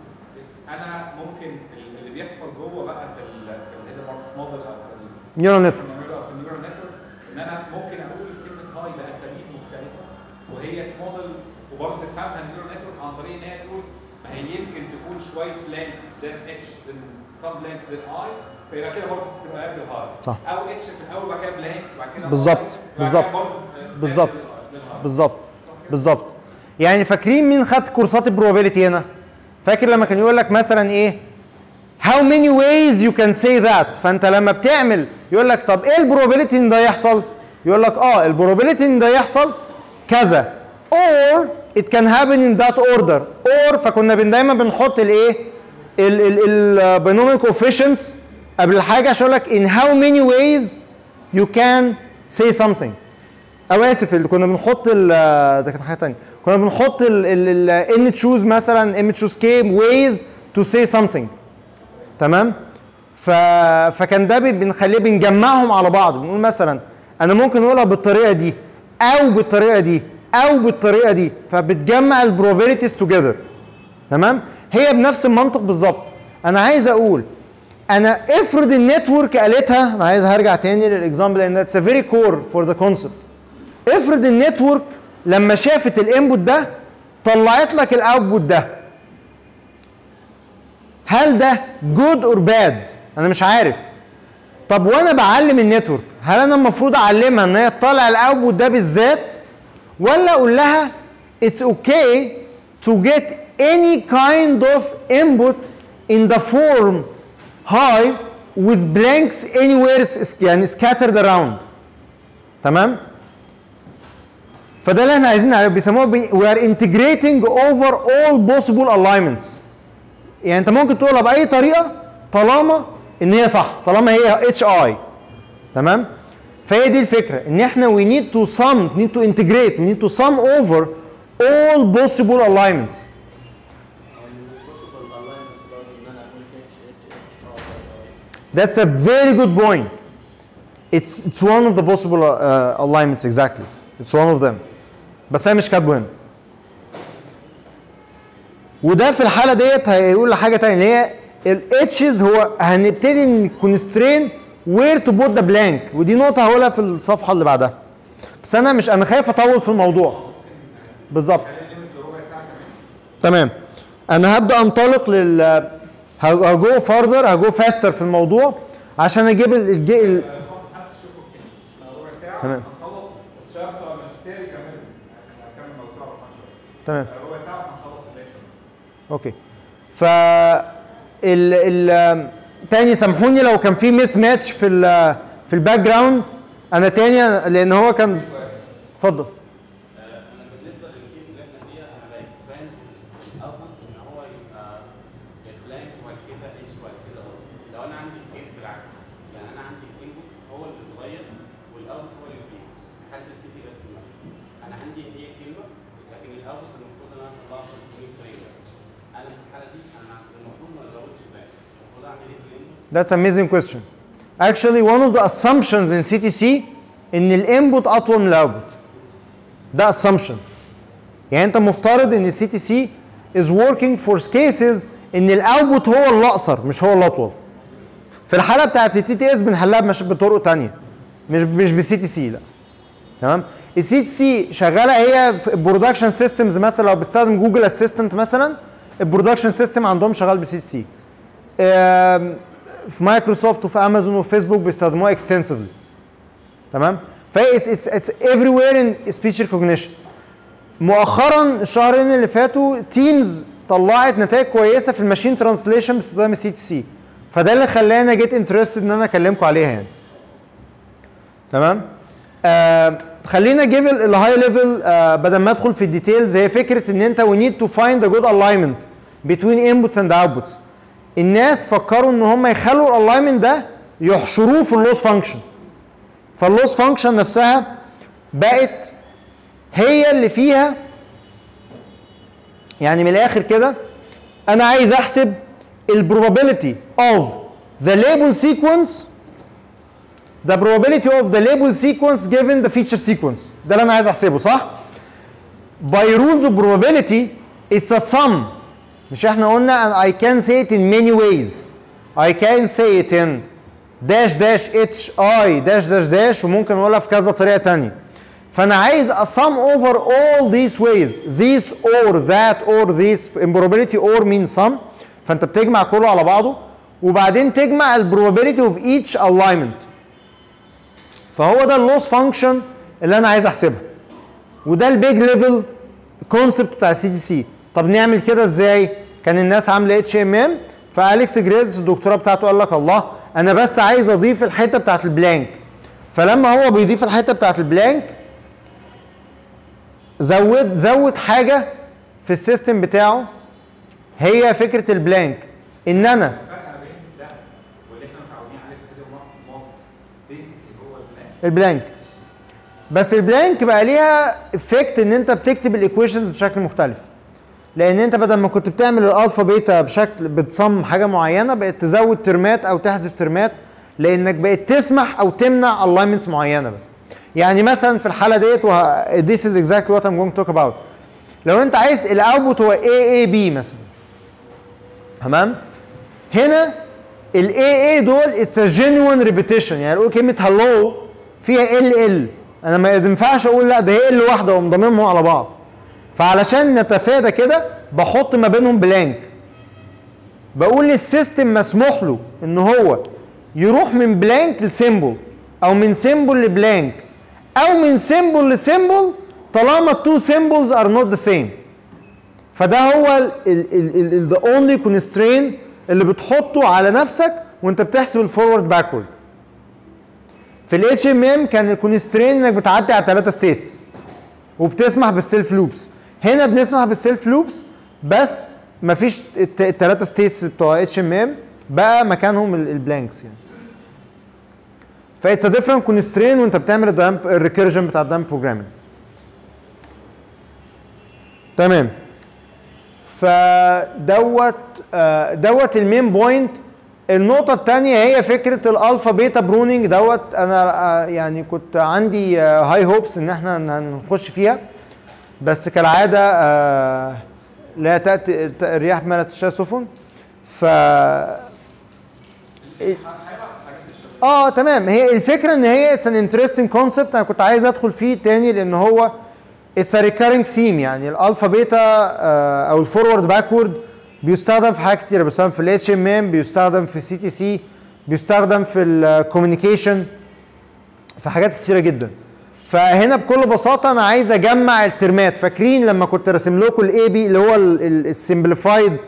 Speaker 2: انا ممكن اللي بيحصل جوه بقى في ال في الهيدر موديل او في ال-
Speaker 1: نيورال
Speaker 2: في
Speaker 1: نتورك
Speaker 2: النيورال في النيورال نتورك ان انا ممكن اقول كلمه هاي باساليب مختلفه وهي تموديل وبرضه تفهمها النيورال نتورك عن طريق ان هي تقول ما هي يمكن تكون شويه بلانكس then اتش then some blanks then اي فيبقى كده برضه تبقى قد الهاي
Speaker 1: صح.
Speaker 2: او اتش في الاول بعد كده بلانكس بعد كده
Speaker 1: بالظبط،
Speaker 2: high، بعد
Speaker 1: بالظبط،
Speaker 2: كده برضه، آه،
Speaker 1: بالظبط،
Speaker 2: blanks للهاي.
Speaker 1: بالظبط بالظبط يعني فاكرين مين خد كورسات البروبابيلتي هنا فاكر لما كان يقول لك مثلا ايه how many ways you can say that فانت لما بتعمل يقول لك طب ايه البروبابيلتي ان ده يحصل يقول لك اه البروبابيلتي ان ده يحصل كذا or it can happen in that order or فكنا بن دايما بنحط الايه البينوميال coefficients قبل الحاجه عشان يقول لك in how many ways you can say something او اسف اللي كنا بنحط ال ده كان حاجه ثانيه كنا بنحط ال ان تشوز مثلا ان تشوز كيم ويز تو سي something تمام ف... فكان ده بن- بنخليه بنجمعهم على بعض بنقول مثلا انا ممكن اقولها بالطريقه دي او بالطريقه دي او بالطريقه دي فبتجمع البروبابيلتيز توجذر تمام هي بنفس المنطق بالظبط انا عايز اقول انا افرض النتورك قالتها انا عايز هرجع تاني للاكزامبل لان اتس فيري كور فور ذا كونسبت افرض النتورك لما شافت الانبوت ده طلعت لك الاوتبوت ده هل ده جود اور باد انا مش عارف طب وانا بعلم النتورك هل انا المفروض اعلمها ان هي تطلع الاوتبوت ده بالذات ولا اقول لها it's okay to get any kind of input in the form high with blanks anywhere s- يعني scattered around تمام فده اللي احنا عايزين نعرف بيسموه بي we are integrating over all possible alignments يعني انت ممكن تقولها باي طريقه طالما ان هي صح طالما هي اتش اي تمام فهي دي الفكره ان احنا we need to sum need to integrate we need to sum over all possible alignments
Speaker 3: possible alignments برضه ان انا اقول اتش اتش اتش ار
Speaker 1: That's a very good point. It's it's one of the possible uh, alignments exactly. It's one of them. بس انا مش كاتبه هنا. وده في الحاله ديت هيقول لحاجه تانية اللي هي الاتشز هو هنبتدي نكونسترين وير تو بوت ذا بلانك ودي نقطه هقولها في الصفحه اللي بعدها. بس انا مش انا خايف اطول في الموضوع. بالظبط. تمام. انا هبدا انطلق لل هجو فارذر هجو فاستر في الموضوع عشان اجيب ال- الج- ال-
Speaker 2: محدش يشوفه كده ربع ساعه
Speaker 1: تمام.
Speaker 2: هنخلص بس الشباب بتوع الماجستير يكملوا يعني هكمل موضوع عبد الرحمن شويه
Speaker 1: تمام
Speaker 2: ربع ساعه هنخلص الليكشن
Speaker 1: اوكي ف ال ال تاني سامحوني لو كان في ميس ماتش في ال في الباك جراوند انا تاني لان هو كان اتفضل
Speaker 4: انا بالنسبه للكيس اللي احنا فيها انا باكسباند الاوتبوت ان هو يبقى بلانك وبعد كده اتش وبعد كده ار لو انا عندي الكيس بالعكس يعني انا عندي الانبوت هو اللي صغير والاوتبوت هو اللي كبير في حاله التي تي بس مثلا انا عندي هي كلمه لكن الاوتبوت المفروض ان انا اطلعه 300 فريم انا في الحاله دي انا المفروض ما ازودش الباك المفروض اعمل ايه في الانبوت
Speaker 1: That's amazing question. Actually, one of the assumptions in CTC ان الانبوت اطول من الاوتبوت. ده assumption. يعني انت مفترض ان السي تي سي is working for cases ان الاوتبوت هو اللي اقصر مش هو اللي اطول. في الحاله بتاعت التي تي اس بنحلها بمش- بطرق تانية مش مش بالسي تي سي لا. تمام؟ السي تي سي شغاله هي في البرودكشن سيستمز مثلا لو بتستخدم جوجل اسيستنت مثلا البرودكشن سيستم عندهم شغال بسي تي سي. آم، في مايكروسوفت وفي امازون وفيسبوك بيستخدموها اكستنسively تمام فهي اتس اتس اتس ايفري وير ان سبيتش ريكوجنيشن مؤخرا الشهرين اللي فاتوا تيمز طلعت نتائج كويسه في الماشين ترانسليشن باستخدام السي تي سي فده اللي خلاني جيت انترستد ان انا اكلمكم عليها يعني تمام آه خلينا نجيب الهاي ليفل آه بدل ما ادخل في الديتيلز هي فكره ان انت we need to find a good alignment between inputs and outputs الناس فكروا ان هم يخلوا الالاينمنت ده يحشروه في اللوس فانكشن فاللوس فانكشن نفسها بقت هي اللي فيها يعني من الاخر كده انا عايز احسب البروبابيلتي اوف ذا ليبل سيكونس the probability of the label sequence given the feature sequence ده اللي انا عايز احسبه صح by rules of probability it's a sum مش احنا قلنا and I can say it in many ways I can say it in dash dash h i dash dash dash وممكن اقولها في كذا طريقه تانية فانا عايز a sum over all these ways this or that or this in probability or means sum فانت بتجمع كله على بعضه وبعدين تجمع ال probability of each alignment فهو ده اللوس فانكشن اللي انا عايز احسبها وده البيج ليفل كونسبت بتاع السي دي سي طب نعمل كده ازاي كان الناس عامله اتش ام ام فاليكس جريدز الدكتوراه بتاعته قال لك الله انا بس عايز اضيف الحته بتاعت البلانك فلما هو بيضيف الحته بتاعت البلانك زود زود حاجه في السيستم بتاعه هي فكره البلانك ان انا
Speaker 2: الفرق ما بين ده واللي احنا متعودين عليه في الهيدر مودلز بيسكلي هو البلان
Speaker 1: البلانك بس البلانك بقى ليها افكت ان انت بتكتب الايكويشنز بشكل مختلف لان انت بدل ما كنت بتعمل الالفا بيتا بشكل بتصمم حاجه معينه بقت تزود ترمات او تحذف ترمات لانك بقت تسمح او تمنع الاينمنتس معينه بس يعني مثلا في الحاله ديت وه... this is exactly what I'm going to talk about لو انت عايز الاوتبوت هو AAB مثلا تمام هنا ال AA دول اتس ا جينوين ريبيتيشن يعني اقول كلمه هلو فيها ال ال انا ما ينفعش اقول لا ده هي ال واحده واقوم ضاممهم على بعض فعلشان نتفادى كده بحط ما بينهم بلانك بقول للسيستم مسموح له ان هو يروح من بلانك لسيمبل او من سيمبل لبلانك او من سيمبل لسيمبل طالما التو سيمبلز ار نوت ذا سيم فده هو ذا اونلي كونسترين اللي بتحطه على نفسك وانت بتحسب الفورورد باكورد في الاتش ام ام كان الكونسترين انك بتعدي على ثلاثه ستيتس وبتسمح بالسيلف لوبس هنا بنسمح بالسيلف لوبس بس مفيش الثلاثه ستيتس بتوع اتش ام ام بقى مكانهم البلانكس يعني فايتس ا ديفرنت كونسترين وانت بتعمل الريكيرجن بتاع الدامب بروجرامينج تمام فدوت آه، دوت المين بوينت النقطة الثانية هي فكرة الالفا بيتا برونينج دوت انا آه، يعني كنت عندي هاي هوبس ان احنا ن- نخش فيها بس كالعادة آه، لا تأتي ت- الرياح ما لا تشاء سفن ف اه تمام هي الفكرة ان هي اتس ان انترستنج كونسبت انا كنت عايز ادخل فيه تاني لان هو اتس ا ريكارنج ثيم يعني الالفا بيتا آه، او الفورورد باكورد بيستخدم في حاجات كتير بيستخدم في الاتش ام ام بيستخدم في سي تي سي بيستخدم في الكوميونيكيشن في حاجات كتيره جدا فهنا بكل بساطه انا عايز اجمع الترمات فاكرين لما كنت راسم لكم الاي بي اللي هو السمبليفايد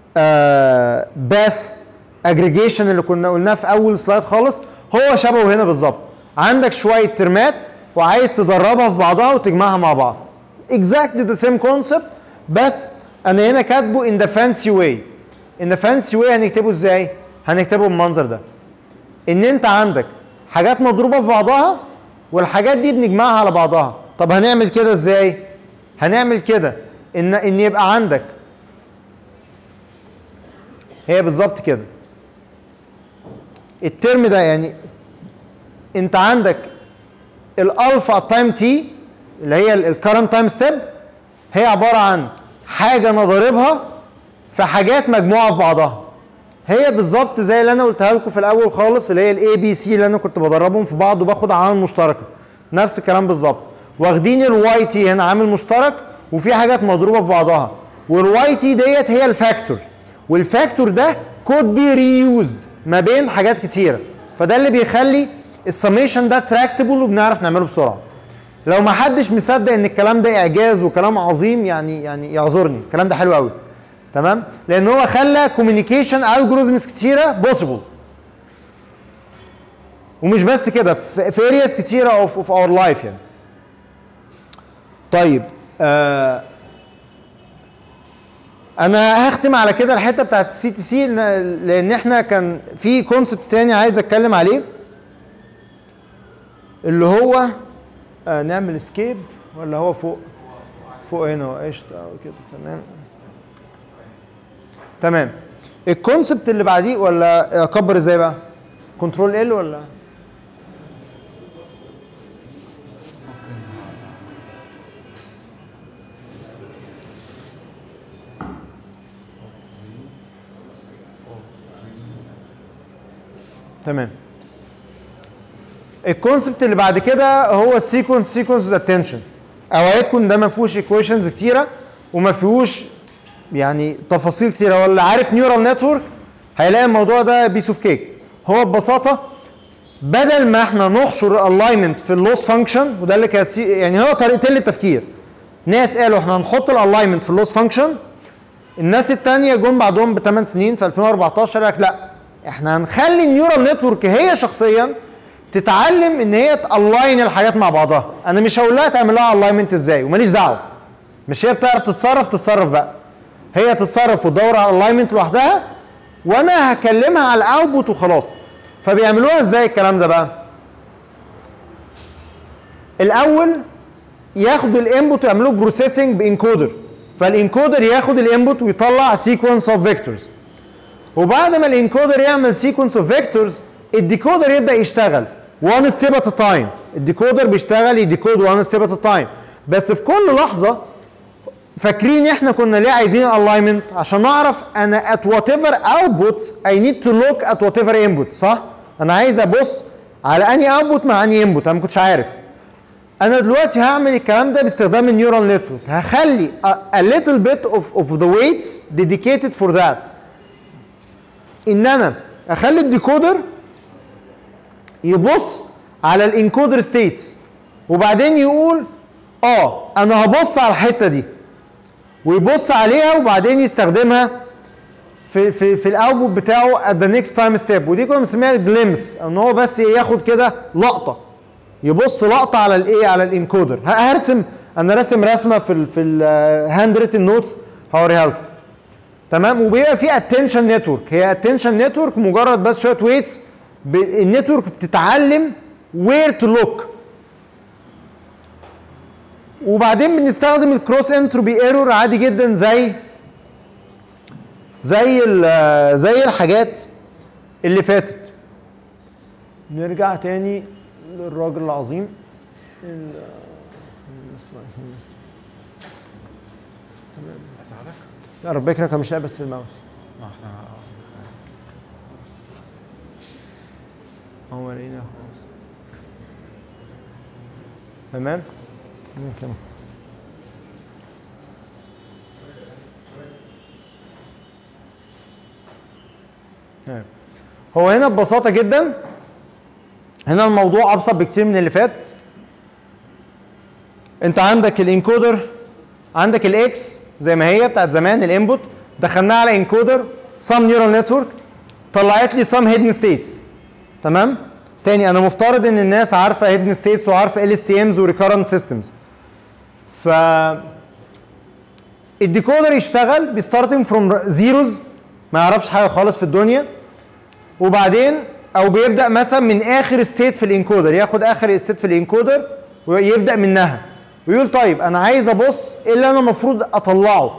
Speaker 1: باث اجريجيشن اللي كنا قلناه في اول سلايد خالص هو شبهه هنا بالظبط عندك شويه ترمات وعايز تدربها في بعضها وتجمعها مع بعض exactly the same concept بس انا هنا كاتبه in the fancy way in the fancy way هنكتبه ازاي هنكتبه بالمنظر ده ان انت عندك حاجات مضروبه في بعضها والحاجات دي بنجمعها على بعضها طب هنعمل كده ازاي هنعمل كده ان ان يبقى عندك هي بالظبط كده الترم ده يعني انت عندك الالفا تايم تي اللي هي الكرنت تايم ستيب هي عباره عن حاجه انا ضاربها في حاجات مجموعه في بعضها هي بالظبط زي اللي انا قلتها لكم في الاول خالص اللي هي الاي بي سي اللي انا كنت بدربهم في بعض وباخد عوامل مشتركه نفس الكلام بالظبط واخدين الواي تي هنا عامل مشترك وفي حاجات مضروبه في بعضها والواي تي ديت هي الفاكتور والفاكتور ده كود بي ريوزد ما بين حاجات كتيره فده اللي بيخلي السميشن ده تراكتبل وبنعرف نعمله بسرعه لو ما حدش مصدق ان الكلام ده اعجاز وكلام عظيم يعني يعني يعذرني الكلام ده حلو قوي تمام لان هو خلى كوميونيكيشن الجوريزمز كتيره بوسيبل ومش بس كده في في ارياز كتيره اوف اوف اور لايف يعني طيب آه انا هختم على كده الحته بتاعت السي تي سي لان احنا كان في كونسبت تاني عايز اتكلم عليه اللي هو آه نعمل اسكيب ولا هو فوق فوق هنا قشطه أو كده تمام تمام الكونسبت اللي بعديه ولا اكبر ازاي بقى كنترول ال ولا تمام الكونسبت اللي بعد كده هو السيكونس سيكونس اتنشن اوقات يكون ده ما فيهوش ايكويشنز كتيره وما فيهوش يعني تفاصيل كتيره ولا عارف نيورال نتورك هيلاقي الموضوع ده بيس اوف كيك هو ببساطه بدل ما احنا نحشر الالاينمنت في اللوس فانكشن وده اللي كانت سي- يعني هو طريقتين للتفكير ناس قالوا احنا هنحط الالاينمنت في اللوس فانكشن الناس التانية جم بعدهم بثمان سنين في 2014 قال لك لا احنا هنخلي النيورال نتورك هي شخصيا تتعلم ان هي تالاين الحاجات مع بعضها انا مش هقول لها تعمل لها الاينمنت ازاي وماليش دعوه مش هي بتعرف تتصرف تتصرف بقى هي تتصرف وتدور على الالاينمنت لوحدها وانا هكلمها على الاوتبوت وخلاص فبيعملوها ازاي الكلام ده بقى الاول ياخدوا الانبوت ويعملوه بروسيسنج بانكودر فالانكودر ياخد الانبوت ويطلع سيكونس اوف فيكتورز وبعد ما الانكودر يعمل سيكونس اوف فيكتورز الديكودر يبدا يشتغل وان ستيب ات تايم الديكودر بيشتغل يديكود وان ستيب ات تايم بس في كل لحظه فاكرين احنا كنا ليه عايزين الاينمنت عشان نعرف انا ات وات ايفر اوتبوتس اي نيد تو لوك ات وات ايفر انبوت صح انا عايز ابص على اني اوتبوت مع اني انبوت انا ما كنتش عارف انا دلوقتي هعمل الكلام ده باستخدام النيورال نتورك هخلي a, a little bit of, of the weights dedicated for that ان انا اخلي الديكودر يبص على الانكودر ستيتس وبعدين يقول اه انا هبص على الحته دي ويبص عليها وبعدين يستخدمها في في في الاوتبوت بتاعه at the next time step ودي كنا بنسميها جليمس ان هو بس ياخد كده لقطه يبص لقطه على الايه على الانكودر ه- هرسم انا راسم رسمه في ال في الهاند ريتن نوتس هوريها لكم تمام وبيبقى في اتنشن نتورك هي اتنشن نتورك مجرد بس شويه ويتس النتورك بتتعلم وير تو لوك وبعدين بنستخدم الكروس انتروبي ايرور عادي جدا زي زي ال- زي الحاجات اللي فاتت نرجع تاني للراجل العظيم ال-
Speaker 5: اساعدك؟
Speaker 1: لا ربنا يكرمك أنا مش لاقي بس الماوس
Speaker 5: ما احنا
Speaker 1: هو لقينا خلاص تمام نكمل. تمام هو هنا ببساطه جدا هنا الموضوع ابسط بكتير من اللي فات انت عندك الانكودر عندك الاكس زي ما هي بتاعت زمان الانبوت دخلناها على انكودر سام نيورال نتورك طلعت لي سام هيدن ستيتس تمام تاني انا مفترض ان الناس عارفه هيدن ستيتس وعارفه ال اس تي امز وريكارنت سيستمز ف الديكودر يشتغل بيستارتنج فروم زيروز ما يعرفش حاجه خالص في الدنيا وبعدين او بيبدا مثلا من اخر ستيت في الانكودر ياخد اخر ستيت في الانكودر ويبدا منها ويقول طيب انا عايز ابص ايه اللي انا المفروض اطلعه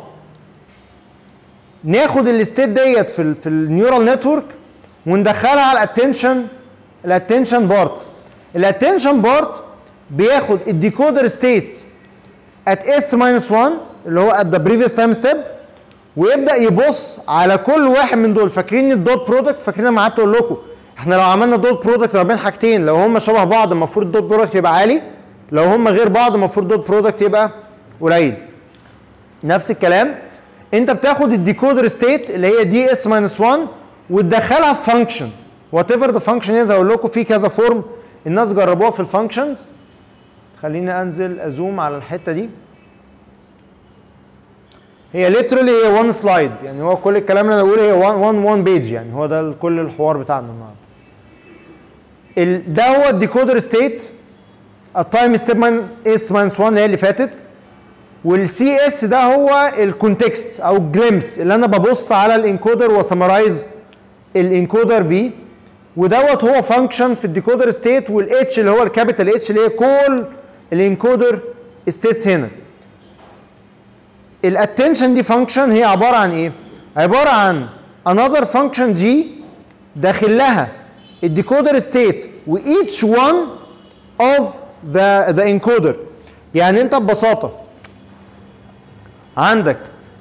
Speaker 1: ناخد الستيت ديت في ال في النيورال نتورك وندخلها على الاتنشن الاتنشن بارت الاتنشن بارت بياخد الديكودر ستيت at s minus 1 اللي هو at the previous time step ويبدا يبص على كل واحد من دول فاكرين الدوت برودكت فاكرين لما قعدت اقول لكم احنا لو عملنا دوت برودكت ما بين حاجتين لو هم شبه بعض المفروض الدوت برودكت يبقى عالي لو هم غير بعض المفروض الدوت برودكت يبقى قليل نفس الكلام انت بتاخد الديكودر ستيت اللي هي دي اس ماينس 1 وتدخلها في فانكشن وات ايفر ذا فانكشن از هقول لكم في كذا فورم الناس جربوها في الفانكشنز خليني انزل ازوم على الحته دي هي ليترالي هي وان سلايد يعني هو كل الكلام اللي انا بقوله هي وان وان وان بيج يعني هو ده كل الحوار بتاعنا النهارده ال- ده هو الديكودر ستيت التايم ستيب مان اس ماينس 1 اللي هي اللي فاتت والسي اس ده هو الكونتكست او الجليمس اللي انا ببص على الانكودر وسمرايز الانكودر بيه ودوت هو فانكشن في الديكودر ستيت والاتش اللي هو الكابيتال اتش اللي هي كل الانكودر ستيتس هنا الاتنشن دي فانكشن هي عباره عن ايه؟ عباره عن another function g داخل لها الديكودر ستيت وايتش one of the the encoder يعني انت ببساطه عندك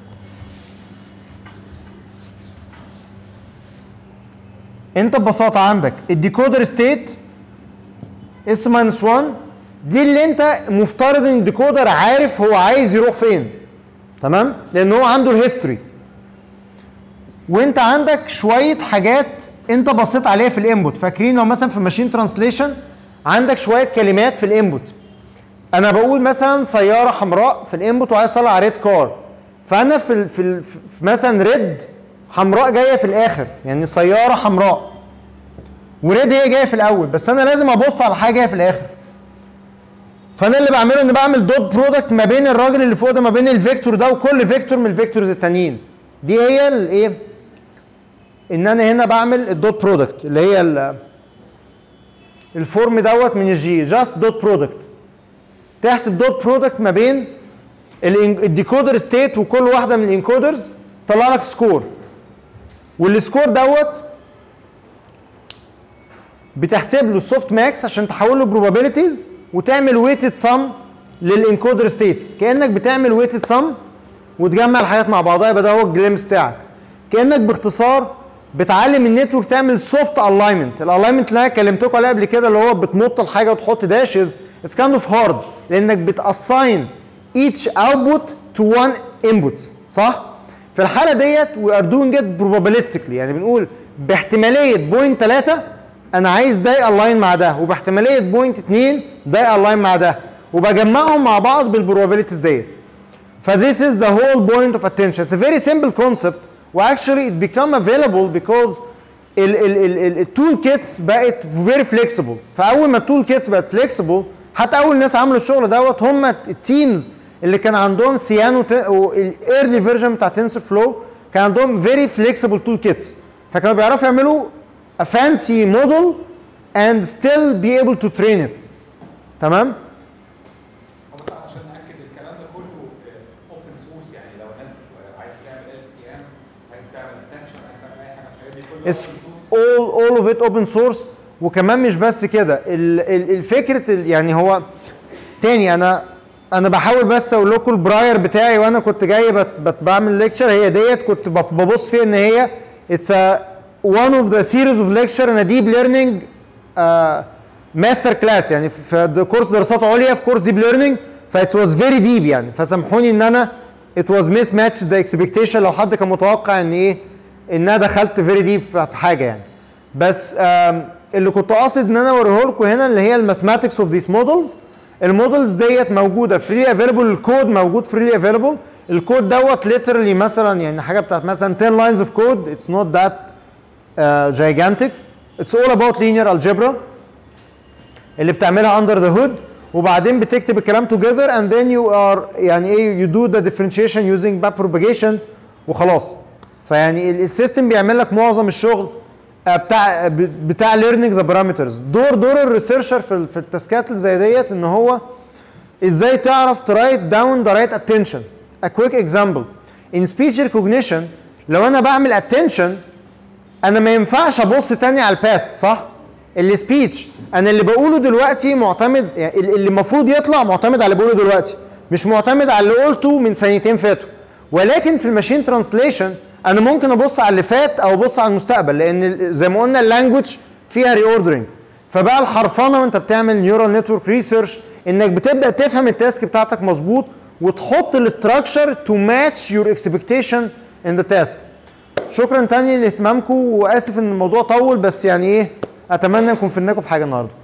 Speaker 1: انت ببساطه عندك الديكودر ستيت اس ماينس 1 دي اللي انت مفترض ان الديكودر عارف هو عايز يروح فين تمام لان هو عنده الهيستوري وانت عندك شويه حاجات انت بصيت عليها في الانبوت فاكرين لو مثلا في ماشين ترانسليشن عندك شويه كلمات في الانبوت انا بقول مثلا سياره حمراء في الانبوت وعايز اطلع ريد كار فانا في ال في, ال في مثلا ريد حمراء جايه في الاخر يعني سياره حمراء وريد هي جايه في الاول بس انا لازم ابص على حاجه جايه في الاخر فانا اللي بعمله ان بعمل دوت برودكت ما بين الراجل اللي فوق ده ما بين الفيكتور ده وكل فيكتور من الفيكتورز التانيين دي هي الايه ان انا هنا بعمل الدوت برودكت اللي هي ال- الفورم دوت من الجي جاست دوت برودكت تحسب دوت برودكت ما بين الإن- الديكودر ستيت وكل واحده من الانكودرز طلع لك سكور والسكور دوت بتحسب له السوفت ماكس عشان تحول له بروبابيلتيز وتعمل ويتد سم للانكودر ستيتس كانك بتعمل ويتد سم وتجمع الحاجات مع بعضها يبقى ده هو الجليمس بتاعك كانك باختصار بتعلم النتورك تعمل سوفت الاينمنت الالاينمنت اللي انا كلمتكم عليه قبل كده اللي هو بتنط الحاجه وتحط داشز اتس كايند اوف هارد لانك بتاساين each output to one input صح؟ في الحاله ديت we are doing it probabilistically يعني بنقول باحتماليه بوينت 3 انا عايز ده يالاين مع ده وباحتماليه بوينت 2 ده يالاين مع ده وبجمعهم مع بعض بالبروبابيلتيز ديت ف this is the whole point of attention it's a very simple concept وactually it become available because ال ال ال ال التول كيتس بقت very flexible فاول ما التول كيتس بقت flexible حتى اول ناس عملوا الشغل دوت هم التيمز اللي كان عندهم سيانو الايرلي فيرجن بتاع تنسر فلو كان عندهم very flexible tool kits فكانوا بيعرفوا يعملوا a fancy model and still be able to train it تمام؟
Speaker 2: هو بس عشان ناكد الكلام ده كله اوبن سورس يعني لو الناس عايز تعمل اس تي ام عايز تعمل اتنشن عايز تعمل اي حاجه من الحاجات دي كلها
Speaker 1: It's
Speaker 2: open source.
Speaker 1: all all of it open source وكمان مش بس كده ال- ال- الفكره ال- يعني هو تاني انا انا بحاول بس اقول لكم البراير بتاعي وانا كنت جاي بت بت بعمل ليكتشر هي ديت كنت بف- ببص فيها ان هي اتس one of the series of lecture in a deep learning ماستر كلاس يعني في في د- كورس دراسات عليا في كورس ديب ليرنينج فات واز فيري ديب يعني فسامحوني ان انا ات واز ميس ماتش ذا اكسبكتيشن لو حد كان متوقع ان ايه ان انا دخلت فيري ديب في حاجه يعني بس آم، اللي كنت قاصد ان انا اوريه لكم هنا اللي هي الماثماتكس اوف ذيس مودلز المودلز ديت موجوده فري افيلبل الكود موجود فري افيلبل الكود دوت literally مثلا يعني حاجه بتاعت مثلا 10 lines of code it's not that uh, gigantic it's all about linear algebra اللي بتعملها under the hood وبعدين بتكتب الكلام together and then you are يعني ايه you do the differentiation using back propagation وخلاص فيعني ال- السيستم بيعمل لك معظم الشغل آه، بتاع ب- بتاع learning the parameters دور دور الريسيرشر في ال- في التاسكات اللي زي ديت ان هو ازاي تعرف ترايت داون ذا رايت اتنشن a quick example in speech recognition لو انا بعمل attention انا ما ينفعش ابص تاني على الباست صح السبيتش انا اللي بقوله دلوقتي معتمد يعني ال- اللي المفروض يطلع معتمد على اللي بقوله دلوقتي مش معتمد على اللي قلته من سنتين فاتوا ولكن في الماشين ترانسليشن انا ممكن ابص على اللي فات او ابص على المستقبل لان ال- زي ما قلنا اللانجوج فيها ري اوردرنج فبقى الحرفنه وانت بتعمل نيورال نتورك ريسيرش انك بتبدا تفهم التاسك بتاعتك مظبوط وتحط الاستراكشر تو ماتش يور اكسبكتيشن ان ذا تاسك شكرا تاني لاهتمامكم واسف ان الموضوع طول بس يعني ايه اتمنى نكون فدناكم بحاجه النهارده